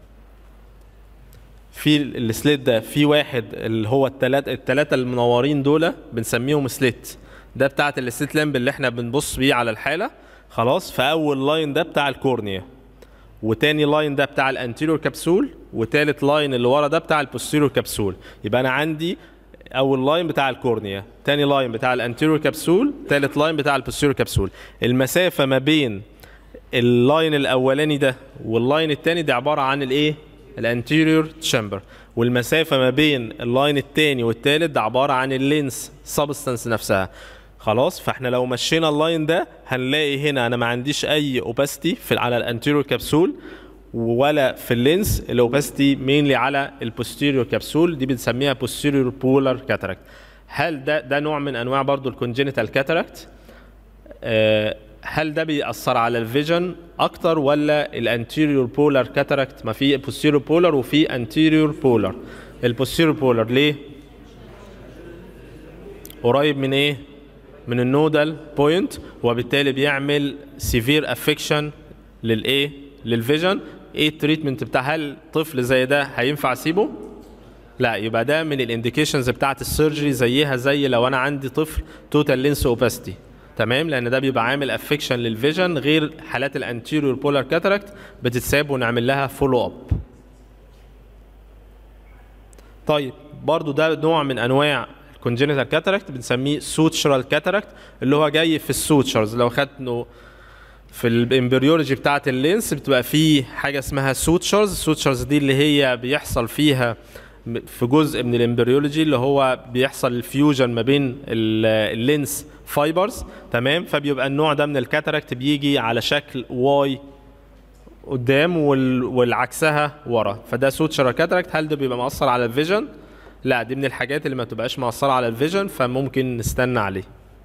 في السليت ده في واحد اللي هو التلاتة التلاتة المنورين دول بنسميهم سليت ده بتاعت السليت لامب اللي احنا بنبص بيه على الحالة خلاص فأول لاين ده بتاع الكورنيا وتاني لاين ده بتاع الانتيريور كبسول وتالت لاين اللي ورا ده بتاع البوستيريور كبسول يبقى انا عندي اول لاين بتاع الكورنيا تاني لاين بتاع الانتيريور كبسول تالت لاين بتاع البوستيريور كبسول المسافه ما بين اللاين الاولاني ده واللاين التاني ده عباره عن الايه الانتيريور تشامبر والمسافه ما بين اللاين التاني والتالت ده عباره عن اللينس سبستانس نفسها خلاص فاحنا لو مشينا اللاين ده هنلاقي هنا انا ما عنديش اي اوباستي في على الانتيريور كبسول ولا في اللينس الاوباستي مينلي على البوستيريور كبسول دي بنسميها بوستيريور بولار كاتاراكت هل ده ده نوع من انواع برضو الكونجينيتال كاتاراكت آه هل ده بيأثر على الفيجن اكتر ولا الانتيريور بولار كاتاراكت ما في بوستيريور بولار وفي انتيريور بولار البوستيريور بولار ليه قريب من ايه من النودال بوينت وبالتالي بيعمل سيفير افكشن للايه للفيجن ايه التريتمنت بتاع هل طفل زي ده هينفع اسيبه لا يبقى ده من الانديكيشنز بتاعت السيرجري زيها زي لو انا عندي طفل توتال لينس اوباستي تمام لان ده بيبقى عامل افكشن للفيجن غير حالات الانتيريور بولار كاتاراكت بتتساب ونعمل لها فولو اب طيب برضو ده نوع من انواع الكونجنتال كاتاراكت بنسميه سوتشرال كاتاراكت اللي هو جاي في السوتشرز لو خدنا في الامبريولوجي بتاعه اللينس بتبقى فيه حاجه اسمها سوتشرز السوتشرز دي اللي هي بيحصل فيها في جزء من الامبريولوجي اللي هو بيحصل الفيوجن ما بين اللينس فايبرز تمام فبيبقى النوع ده من الكاتاراكت بيجي على شكل واي قدام وال... والعكسها ورا فده سوتشر كاتاراكت هل ده بيبقى مأثر على الفيجن لا دي من الحاجات اللي ما تبقاش مأثرة على الفيجن فممكن نستنى عليه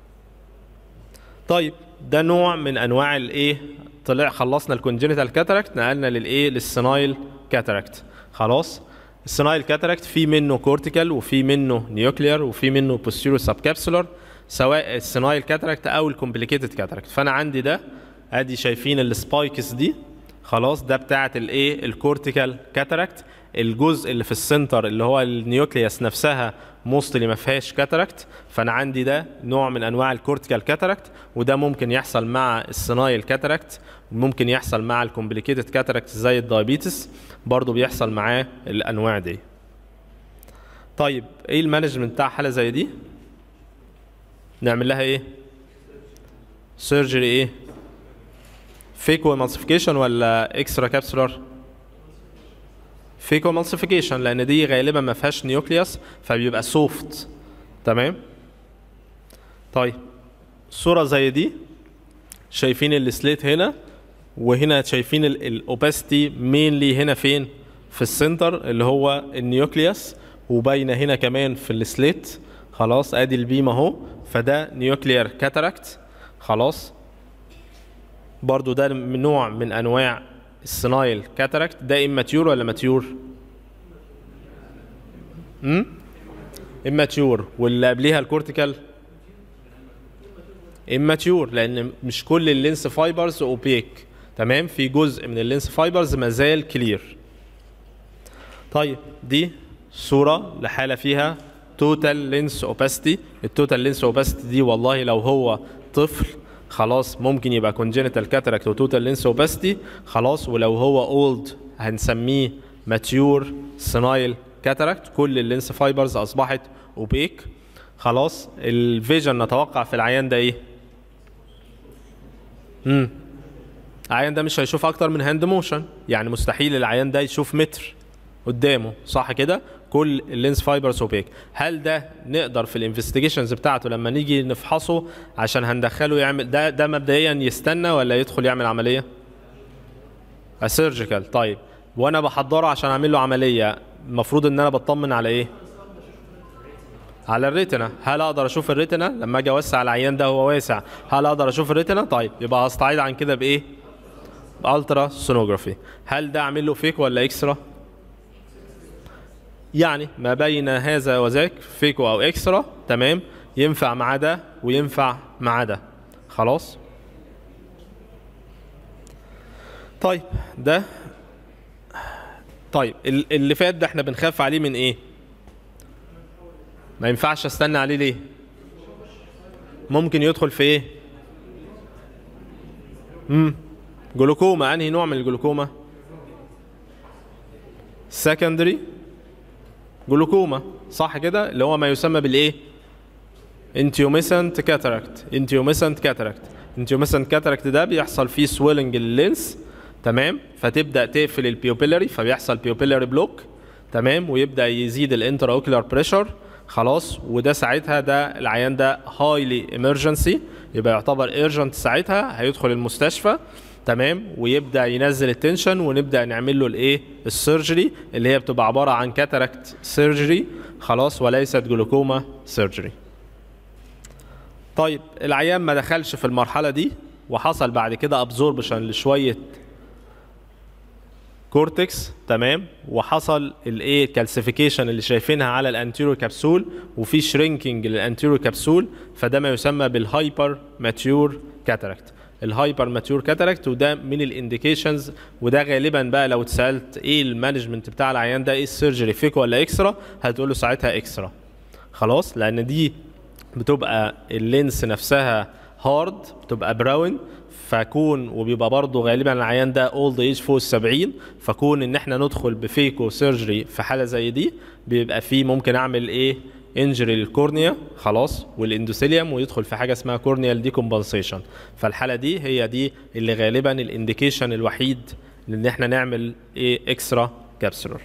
طيب ده نوع من انواع الايه طلع خلصنا الكونجنتال كاتاراكت نقلنا للايه للسنايل كاتاراكت خلاص السنايل كاتاراكت في منه كورتيكال وفي منه نيوكلير وفي منه بوستيرو سب كابسولار سواء السنايل كاتاراكت او الكومبليكيتد كاتاراكت فانا عندي ده ادي شايفين السبايكس دي خلاص ده بتاعه الايه الكورتيكال كاتاراكت الجزء اللي في السنتر اللي هو النيوكليوس نفسها موستلي ما فيهاش كاتاراكت فانا عندي ده نوع من انواع الكورتيكال كاتاراكت وده ممكن يحصل مع السنايل كاتاراكت ممكن يحصل مع الكومبليكيتد كاتاراكت زي الدايابيتس برضه بيحصل معاه الانواع دي طيب ايه المانجمنت بتاع حاله زي دي نعمل لها ايه سيرجري ايه فيكو امالسيفيكيشن ولا اكسترا كابسولار فيكو امالسيفيكيشن لان دي غالبا ما فيهاش نيوكليوس فبيبقى سوفت تمام طيب صوره زي دي شايفين السليت هنا وهنا شايفين الاوباستي مينلي هنا فين في السنتر اللي هو النيوكليوس وباينه هنا كمان في السليت خلاص ادي البيم اهو فده نيوكليير كاتاراكت خلاص برضو ده من نوع من انواع السنايل كاتاراكت ده اماتيور ولا ماتيور امم اماتيور واللي قبليها الكورتيكال اماتيور لان مش كل اللينس فايبرز اوبيك تمام في جزء من اللينس فايبرز مازال كلير طيب دي صوره لحاله فيها توتال لينس اوباستي التوتال لينس اوباستي دي والله لو هو طفل خلاص ممكن يبقى كونجنتال كاتاراكت وتوتال لينس اوباستي خلاص ولو هو اولد هنسميه ماتيور سنايل كاتاراكت كل اللينس فايبرز اصبحت اوبيك خلاص الفيجن نتوقع في العيان ده ايه امم العيان ده مش هيشوف اكتر من هاند موشن يعني مستحيل العيان ده يشوف متر قدامه صح كده كل اللينس فايبرز اوبيك هل ده نقدر في الانفستيجيشنز بتاعته لما نيجي نفحصه عشان هندخله يعمل ده ده مبدئيا يستنى ولا يدخل يعمل عمليه سيرجيكال طيب وانا بحضره عشان اعمل له عمليه المفروض ان انا بطمن على ايه على الريتنا هل اقدر اشوف الريتنا لما اجي اوسع العيان ده هو واسع هل اقدر اشوف الريتنا طيب يبقى هستعيد عن كده بايه بالترا سونوجرافي هل ده اعمل له فيك ولا اكسترا يعني ما بين هذا وذاك فيكو او اكسترا تمام ينفع مع ده وينفع مع ده خلاص طيب ده طيب اللي فات ده احنا بنخاف عليه من ايه ما ينفعش استنى عليه ليه ممكن يدخل في ايه امم جلوكوما انهي نوع من الجلوكوما سكندري جلوكوما صح كده اللي هو ما يسمى بالايه انتيوميسنت كاتاراكت انتيوميسنت كاتاراكت انتيوميسنت كاتاراكت ده بيحصل فيه سويلنج لللينس تمام فتبدا تقفل البيوبيلاري فبيحصل بيوبيلاري بلوك تمام ويبدا يزيد الانترا اوكيولار بريشر خلاص وده ساعتها ده العيان ده هايلي ايمرجنسي يبقى يعتبر ايرجنت ساعتها هيدخل المستشفى تمام ويبدا ينزل التنشن ونبدا نعمل له الايه السيرجري اللي هي بتبقى عباره عن كاتاراكت سيرجري خلاص وليست جلوكوما سيرجري طيب العيان ما دخلش في المرحله دي وحصل بعد كده ابزوربشن لشويه كورتكس تمام وحصل الايه كالسيفيكيشن اللي شايفينها على الانتيريور كبسول وفي شرينكينج للانتيريور كبسول فده ما يسمى بالهايبر ماتيور كاتاراكت الهايبر ماتيور كاتاراكت وده من الانديكيشنز وده غالبا بقى لو اتسالت ايه المانجمنت بتاع العيان ده ايه السيرجري فيكو ولا اكسترا هتقول له ساعتها اكسترا خلاص لان دي بتبقى اللينس نفسها هارد بتبقى براون فكون وبيبقى برضه غالبا العيان ده اولد ايج فوق ال 70 فكون ان احنا ندخل بفيكو سيرجري في حاله زي دي بيبقى فيه ممكن اعمل ايه انجري للكورنيا خلاص والاندوثيليوم ويدخل في حاجه اسمها كورنيال ديكومبنسيشن فالحاله دي هي دي اللي غالبا الانديكيشن الوحيد ان احنا نعمل ايه اكسترا كابسولر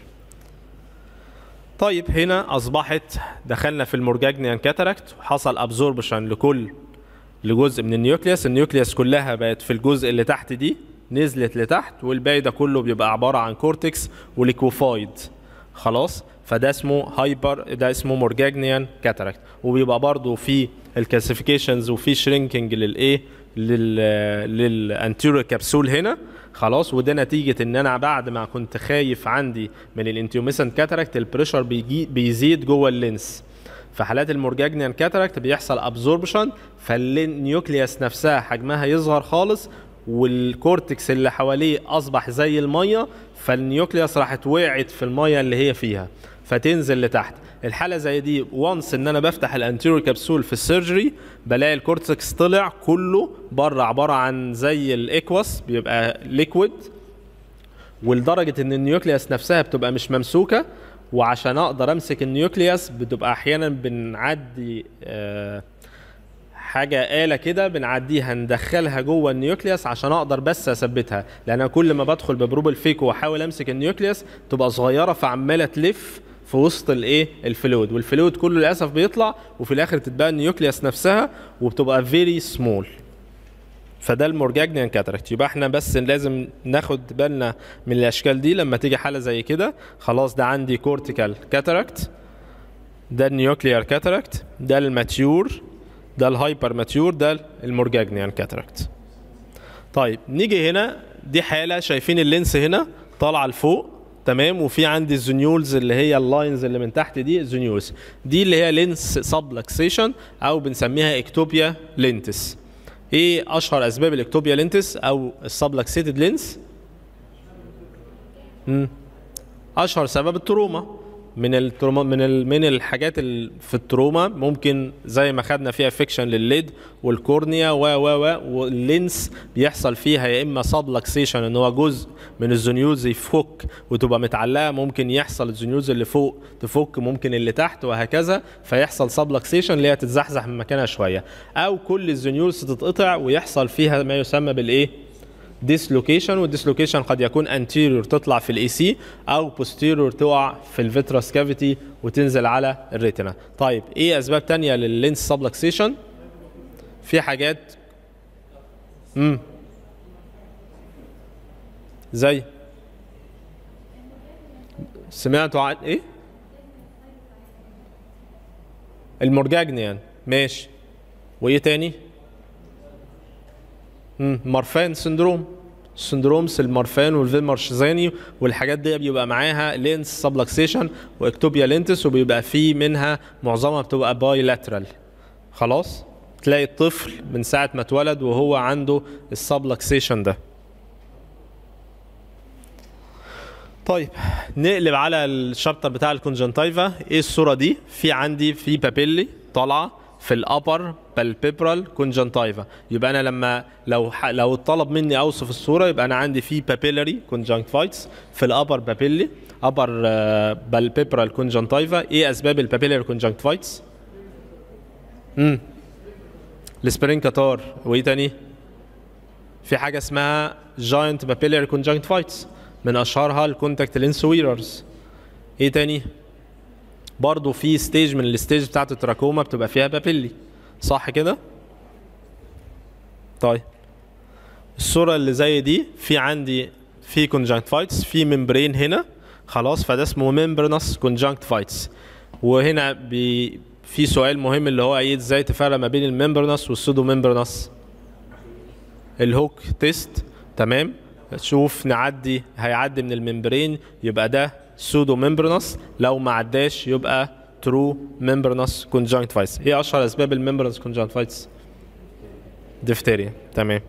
طيب هنا اصبحت دخلنا في المورجاجنيان كاتاراكت وحصل ابزوربشن لكل لجزء من النيوكليوس النيوكليوس كلها بقت في الجزء اللي تحت دي نزلت لتحت والباقي ده كله بيبقى عباره عن كورتكس وليكوفايد خلاص فده اسمه هايبر ده اسمه مورجاجنيان كاتاراكت وبيبقى برضو في الكلاسيفيكيشنز وفي شرينكينج للايه لل للانتيريور كبسول هنا خلاص وده نتيجه ان انا بعد ما كنت خايف عندي من الانتيوميسنت كاتاراكت البريشر بيجي بيزيد جوه اللينس في حالات المورجاجنيان كاتاراكت بيحصل ابزوربشن فالنيوكليوس نفسها حجمها يصغر خالص والكورتكس اللي حواليه اصبح زي الميه فالنيوكليوس راحت وقعت في الميه اللي هي فيها فتنزل لتحت الحاله زي دي وانس ان انا بفتح الانتيريور كبسول في السيرجري بلاقي الكورتكس طلع كله بره عباره عن زي الاكواس بيبقى ليكويد ولدرجه ان النيوكليوس نفسها بتبقى مش ممسوكه وعشان اقدر امسك النيوكليوس بتبقى احيانا بنعدي آه حاجه آلة كده بنعديها ندخلها جوه النيوكليوس عشان اقدر بس اثبتها لان أنا كل ما بدخل ببروب الفيكو واحاول امسك النيوكليوس تبقى صغيره فعماله تلف في وسط الايه الفلويد والفلويد كله للاسف بيطلع وفي الاخر تتبقى النيوكليوس نفسها وبتبقى فيري سمول فده المورجاجنيان كاتاراكت يبقى احنا بس لازم ناخد بالنا من الاشكال دي لما تيجي حاله زي كده خلاص ده عندي كورتيكال كاتاراكت ده النيوكليار كاتاراكت ده الماتيور ده الهايبر ماتيور ده المورجاجنيان كاتاراكت طيب نيجي هنا دي حاله شايفين اللينس هنا طالعه لفوق تمام وفي عندي الزونيولز اللي هي اللاينز اللي من تحت دي الزونيولز دي اللي هي لينس سبلكسيشن او بنسميها اكتوبيا لينتس ايه اشهر اسباب الاكتوبيا لينتس او السبلكسيتد لينس اشهر سبب التروما من التروما من ال من الحاجات اللي في التروما ممكن زي ما خدنا فيها فيكشن للليد والكورنيا و و و واللينس بيحصل فيها يا اما سبلكسيشن ان هو جزء من الزنيوز يفك وتبقى متعلقه ممكن يحصل الزنيوز اللي فوق تفك ممكن اللي تحت وهكذا فيحصل سبلكسيشن اللي هي تتزحزح من مكانها شويه او كل الزنيوز تتقطع ويحصل فيها ما يسمى بالايه ديسلوكيشن والديسلوكيشن قد يكون انتيريور تطلع في الاي سي او بوستيريور تقع في الفيتراس كافيتي وتنزل على الريتنا طيب ايه اسباب تانية لللينس سبلكسيشن في حاجات امم زي سمعتوا عن ايه المورجاجنيان ماشي وايه تاني مم. مارفان سندروم سندرومس المارفان والفيلمارشزاني والحاجات دي بيبقى معاها لينس سبلكسيشن واكتوبيا لينتس وبيبقى في منها معظمها بتبقى باي لاترال خلاص تلاقي الطفل من ساعة ما اتولد وهو عنده السبلكسيشن ده طيب نقلب على الشابتر بتاع الكونجنتايفا ايه الصورة دي في عندي في بابيلي طالعة في الابر بالبيبرال كونجنتايفا يبقى انا لما لو ح... لو اتطلب مني اوصف الصوره يبقى انا عندي في بابيلاري كونجنكتيفايتس في الابر بابيلي ابر بالبيبرال كونجنتايفا ايه اسباب البابيلاري كونجنكتيفايتس امم السبرين كاتار وايه تاني في حاجه اسمها جاينت بابيلاري كونجنكتيفايتس من اشهرها الكونتاكت لينس ويررز ايه تاني برضه في ستيج من الستيج بتاعت التراكوما بتبقى فيها بابيلي صح كده طيب الصورة اللي زي دي في عندي في كونجنكتيفايتس في ممبرين هنا خلاص فده اسمه ممبرنس كونجنكتيفايتس وهنا بي في سؤال مهم اللي هو ايه ازاي تفرق ما بين الممبرنس والسودو ممبرنس الهوك تيست تمام شوف نعدي هيعدي من الممبرين يبقى ده سودو ممبرنس لو ما عداش يبقى ترو ممبرنس كونجكتيفايتس ايه اشهر اسباب الممبرنس كونجكتيفايتس ديفتيريا تمام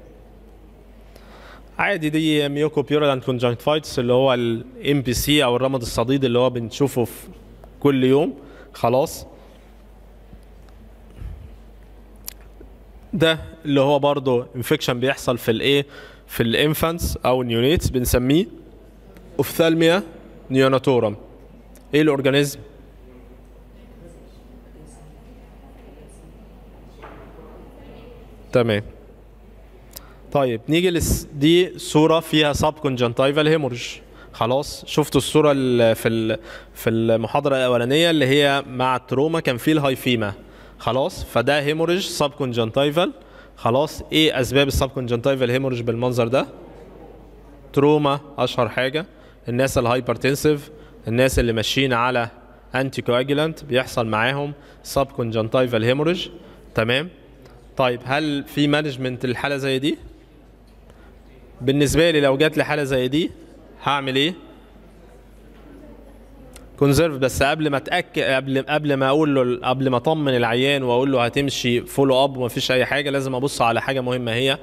عادي دي ميوكو بيورالانت كونجكتيفايتس اللي هو الام بي سي او الرمد الصديد اللي هو بنشوفه في كل يوم خلاص ده اللي هو برضه انفكشن بيحصل في الايه في الانفانتس او النيونيتس بنسميه اوفثالميا نيوناتورم ايه الاورجانيزم تمام طيب نيجي لس دي صوره فيها سب كونجنتايفال هيمورج خلاص شفتوا الصوره ال- في ال- في المحاضره الاولانيه اللي هي مع التروما كان فيه الهايفيما خلاص فده هيمورج سب كونجنتايفال خلاص ايه اسباب السب كونجنتايفال هيمورج بالمنظر ده تروما اشهر حاجه الناس الهايبرتنسيف الناس اللي ماشيين على انتي كواجولانت بيحصل معاهم سب كونجنتايفال هيمورج تمام طيب هل في مانجمنت للحاله زي دي بالنسبه لي لو جات لي حاله زي دي هعمل ايه كونزرف بس قبل ما اتاكد قبل قبل ما اقول له قبل ما اطمن العيان واقول له هتمشي فولو اب ومفيش اي حاجه لازم ابص على حاجه مهمه هي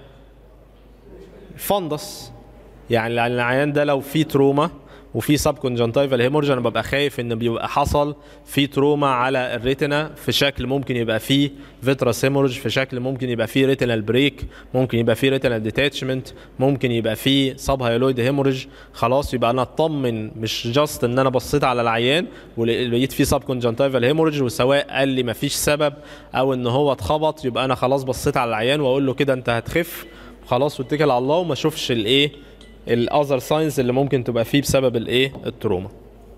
الفندس يعني لأن العيان ده لو في تروما وفي سب كونجنتايفال هيمورج انا ببقى خايف ان بيبقى حصل في تروما على الريتنا في شكل ممكن يبقى فيه فيتراس هيمورج في شكل ممكن يبقى فيه ريتينال بريك ممكن يبقى فيه ريتينال ديتاتشمنت ممكن يبقى فيه سب هايلويد هيمورج خلاص يبقى انا اطمن مش جاست ان انا بصيت على العيان ولقيت فيه سب كونجنتايفال هيمورج وسواء قال لي مفيش سبب او ان هو اتخبط يبقى انا خلاص بصيت على العيان واقول له كده انت هتخف خلاص واتكل على الله وما اشوفش الايه الاذر ساينز اللي ممكن تبقى فيه بسبب الايه التروما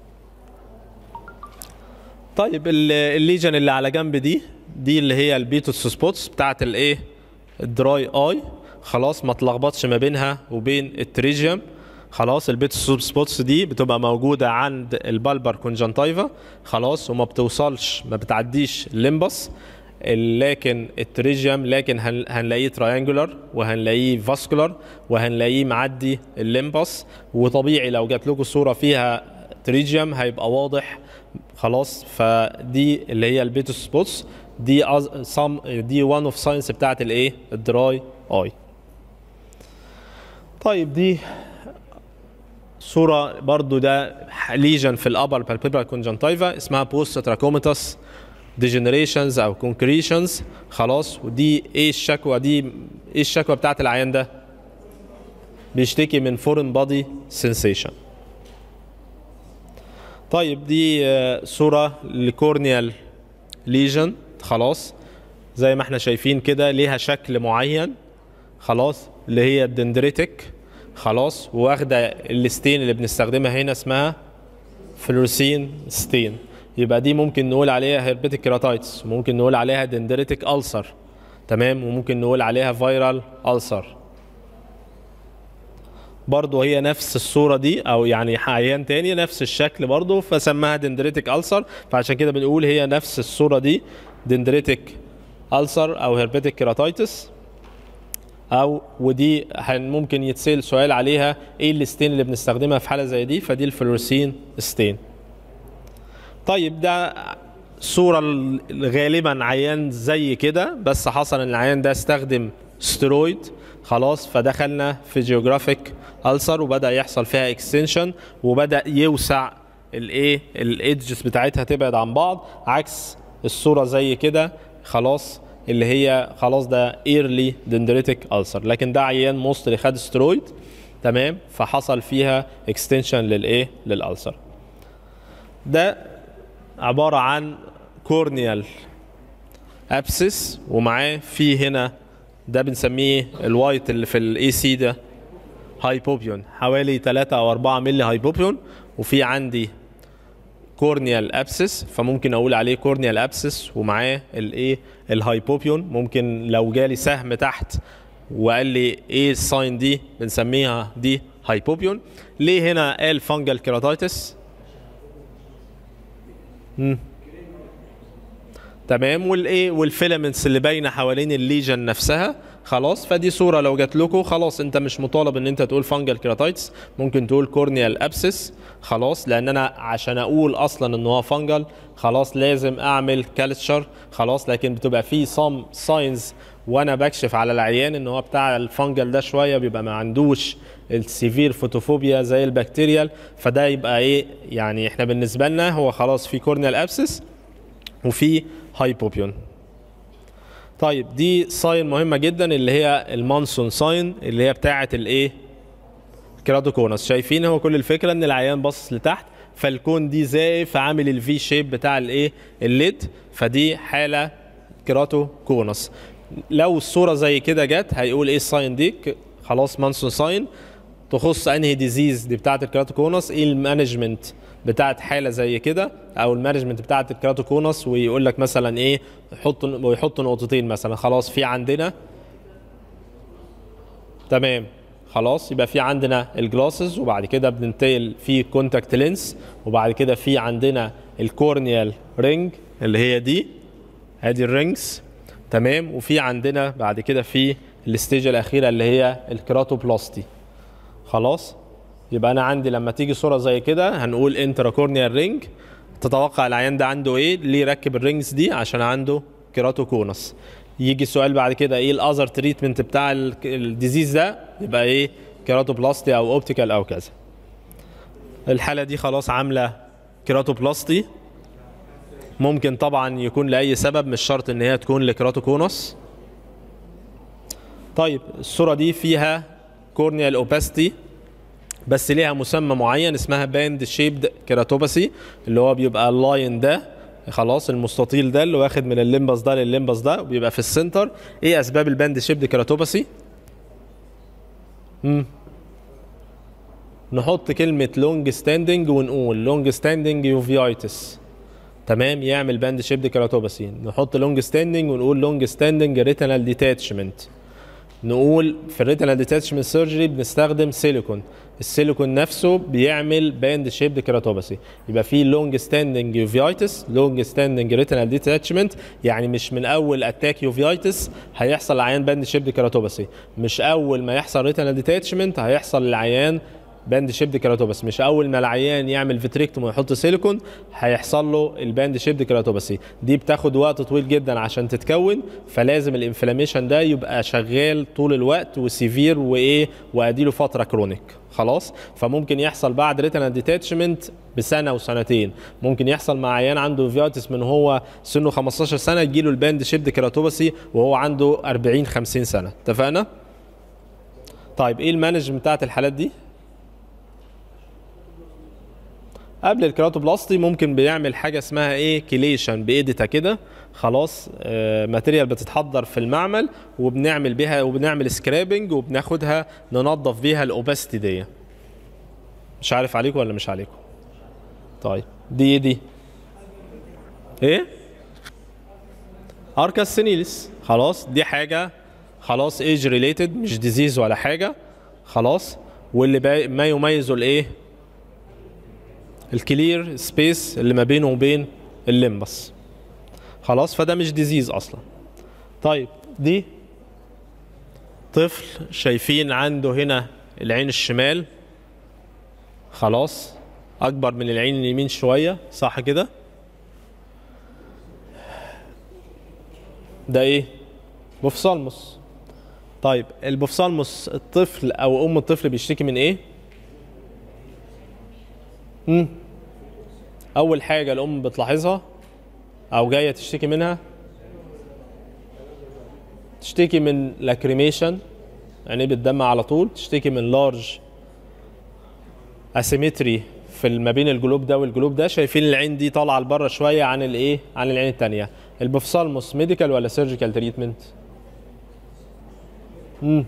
طيب ال- الليجن اللي على جنب دي دي اللي هي البيتوس سبوتس بتاعت الايه الدراي اي خلاص ما تلخبطش ما بينها وبين التريجيوم خلاص البيتوس سبوتس دي بتبقى موجوده عند البالبر كونجنتايفا خلاص وما بتوصلش ما بتعديش الليمبس لكن التريجيوم لكن هن- هنلاقيه تراينجولار وهنلاقيه فاسكولار وهنلاقيه معدي الليمبس وطبيعي لو جات لكم صوره فيها تريجيوم هيبقى واضح خلاص فدي اللي هي البيتوس سبوتس دي أز... سام دي وان اوف ساينس بتاعت الايه الدراي اي طيب دي صوره برضو ده ليجن في الابر بالبيبرال كونجنتايفا اسمها بوست تراكوميتاس ديجنريشنز او كونكريشنز خلاص ودي ايه الشكوى دي ايه الشكوى بتاعت العيان ده بيشتكي من فورن بادي سensation طيب دي آه، صورة لكورنيال ليجن خلاص زي ما احنا شايفين كده ليها شكل معين خلاص اللي هي الدندريتك خلاص واخده الستين اللي بنستخدمها هنا اسمها فلوسين ستين يبقى دي ممكن نقول عليها هيربيتيك كيراتايتس ممكن نقول عليها دندريتك ألسر تمام وممكن نقول عليها فيرال ألسر برضه هي نفس الصوره دي او يعني عيان تاني نفس الشكل برضه فسماها دندريتك ألسر فعشان كده بنقول هي نفس الصوره دي دندريتك ألسر او هيربيتيك كيراتايتس او ودي هن- ممكن يتسال سؤال عليها ايه الستين اللي بنستخدمها في حاله زي دي فدي الفلورسين ستين طيب ده صورة ال- غالبا عيان زي كده بس حصل ان العيان ده استخدم ستيرويد خلاص فدخلنا في جيوغرافيك ألسر وبدأ يحصل فيها اكستنشن وبدأ يوسع الايه الايدجز بتاعتها تبعد عن بعض عكس الصورة زي كده خلاص اللي هي خلاص ده ايرلي دندريتك ألسر لكن ده عيان موستلي خد ستيرويد تمام فحصل فيها اكستنشن للايه للألسر ده عبارة عن كورنيال ابسس ومعاه في هنا ده بنسميه الوايت اللي في الاي سي ده هايبوبيون حوالي 3 او 4 مللي هايبوبيون وفي عندي كورنيال ابسس فممكن اقول عليه كورنيال ابسس ومعاه الايه الهايبوبيون ممكن لو جالي سهم تحت وقال لي ايه الساين دي بنسميها دي هايبوبيون ليه هنا قال فانجل كيراتايتس تمام والايه والفيلامنتس اللي باينه حوالين الليجن نفسها خلاص فدي صوره لو جات لكم خلاص انت مش مطالب ان انت تقول فانجل كيراتايتس ممكن تقول كورنيال ابسس خلاص لان انا عشان اقول اصلا ان هو فانجل خلاص لازم اعمل كالتشر خلاص لكن بتبقى في سام ساينز وانا بكشف على العيان ان هو بتاع الفانجل ده شويه بيبقى ما عندوش السيفير فوتوفوبيا زي البكتيريال فده يبقى ايه يعني احنا بالنسبه لنا هو خلاص في كورنيال ابسس وفي هايبوبيون طيب دي ساين مهمه جدا اللي هي المانسون ساين اللي هي بتاعه الايه كراتوكونس شايفين هو كل الفكره ان العيان باصص لتحت فالكون دي زائف عامل الفي شيب بتاع الايه الليد فدي حاله كراتوكونس لو الصوره زي كده جت هيقول ايه الساين دي ك- خلاص مانسون ساين تخص انهي ديزيز دي بتاعه الكراتوكونس ايه المانجمنت بتاعه حاله زي كده او المانجمنت بتاعه الكراتوكونس ويقول لك مثلا ايه يحط ويحط نقطتين مثلا خلاص في عندنا تمام خلاص يبقى في عندنا الجلاسز وبعد كده بننتقل في كونتاكت لينس وبعد كده في عندنا الكورنيال رينج اللي هي دي ادي الرينجز تمام وفي عندنا بعد كده في الستيج الاخيره اللي هي الكراتوبلاستي خلاص يبقى انا عندي لما تيجي صوره زي كده هنقول انتراكورنيال رينج تتوقع العيان ده عنده ايه ليه ركب الرينجز دي عشان عنده كيراتوكونس يجي السؤال بعد كده ايه الاذر تريتمنت بتاع ال- الديزيز ده يبقى ايه كيراتوبلاستي او اوبتيكال او كذا الحاله دي خلاص عامله كيراتوبلاستي ممكن طبعا يكون لاي سبب مش شرط ان هي تكون لكيراتوكونس طيب الصوره دي فيها كورنيال اوباستي بس ليها مسمى معين اسمها باند شيبد كيراتوباسي اللي هو بيبقى اللاين ده خلاص المستطيل ده اللي واخد من الليمبس ده للليمبس ده وبيبقى في السنتر ايه اسباب الباند شيبد كيراتوباسي امم نحط كلمة لونج ستاندنج ونقول لونج ستاندنج يوفيايتس تمام يعمل باند شيبد كيراتوباسي نحط لونج ستاندنج ونقول لونج ستاندنج ريتينال ديتاتشمنت نقول في الريتينال ديتاتشمنت سيرجري بنستخدم سيليكون السيليكون نفسه بيعمل باند شيبد كيراتوباسي يبقى في لونج ستاندنج يوفيايتس لونج ستاندنج ريتينال ديتاتشمنت يعني مش من اول اتاك يوفيايتس هيحصل لعيان باند شيبد كيراتوباسي مش اول ما يحصل ريتينال ديتاتشمنت هيحصل للعيان باند شيبد كيراتوباسي مش اول ما العيان يعمل فيتريكتوم ويحط سيليكون هيحصل له الباند شيبد كيراتوباسي دي بتاخد وقت طويل جدا عشان تتكون فلازم الانفلاميشن ده يبقى شغال طول الوقت وسيفير وايه واديله فتره كرونيك خلاص فممكن يحصل بعد ريتينال ديتاتشمنت بسنه وسنتين ممكن يحصل مع عيان عنده فياتس من هو سنه 15 سنه يجيله الباند شيبد كيراتوباسي وهو عنده 40 50 سنه اتفقنا طيب ايه المانجمنت بتاعت الحالات دي قبل الكراتوبلاستي ممكن بيعمل حاجه اسمها ايه كيليشن بايديتا كده خلاص آه ماتيريال بتتحضر في المعمل وبنعمل بيها وبنعمل سكرابنج وبناخدها ننظف بيها الاوباستي دي مش عارف عليكم ولا مش عليكم طيب دي ايه دي ايه اركاس سينيلس خلاص دي حاجه خلاص ايج ريليتد مش ديزيز ولا حاجه خلاص واللي با- ما يميزه الايه الكلير سبيس اللي ما بينه وبين الليمبس خلاص فده مش ديزيز اصلا طيب دي طفل شايفين عنده هنا العين الشمال خلاص اكبر من العين اليمين شويه صح كده ده ايه بوفسالموس طيب البوفسالموس الطفل او ام الطفل بيشتكي من ايه مم. اول حاجه الام بتلاحظها او جايه تشتكي منها تشتكي من لاكريميشن يعني بتدمع على طول تشتكي من لارج اسيمتري في ما بين الجلوب ده والجلوب ده شايفين العين دي طالعه لبره شويه عن الايه عن العين الثانيه البوفسالموس ميديكال ولا سيرجيكال تريتمنت امم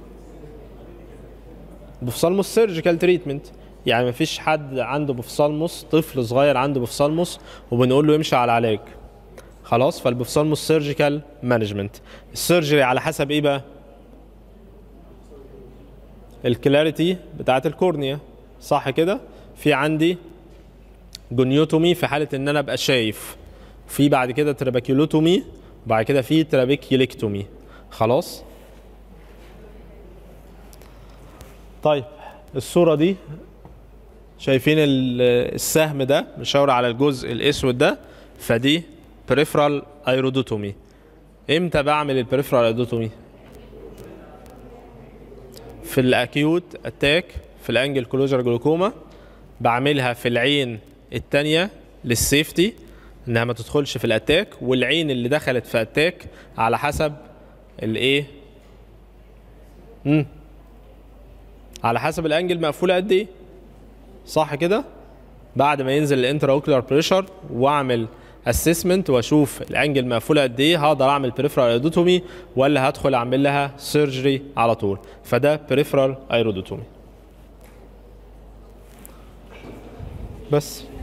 بوفسالموس سيرجيكال تريتمنت يعني مفيش حد عنده بوفسالموس طفل صغير عنده بوفسالموس وبنقول له يمشي على العلاج خلاص فالبوفسالموس سيرجيكال مانجمنت السيرجري على حسب ايه بقى الكلاريتي بتاعت الكورنيا صح كده في عندي جونيوتومي في حاله ان انا ابقى شايف في بعد كده تراباكيولوتومي وبعد كده في ترابيكيوليكتومي خلاص طيب الصورة دي شايفين ال- السهم ده مشاور على الجزء الاسود ده فدي peripheral ايرودوتومي امتى بعمل البريفرال ايرودوتومي في الاكيوت اتاك في الانجل كلوجر جلوكوما بعملها في العين التانية للسيفتي انها ما تدخلش في الاتاك والعين اللي دخلت في اتاك على حسب الايه امم على حسب الانجل مقفوله قد ايه صح كده بعد ما ينزل الانترا اوكلر بريشر واعمل اسسمنت واشوف الانجل مقفوله قد ايه هقدر اعمل بريفرال ايرودوتومي ولا هدخل اعمل لها سيرجري على طول فده بريفرال ايرودوتومي بس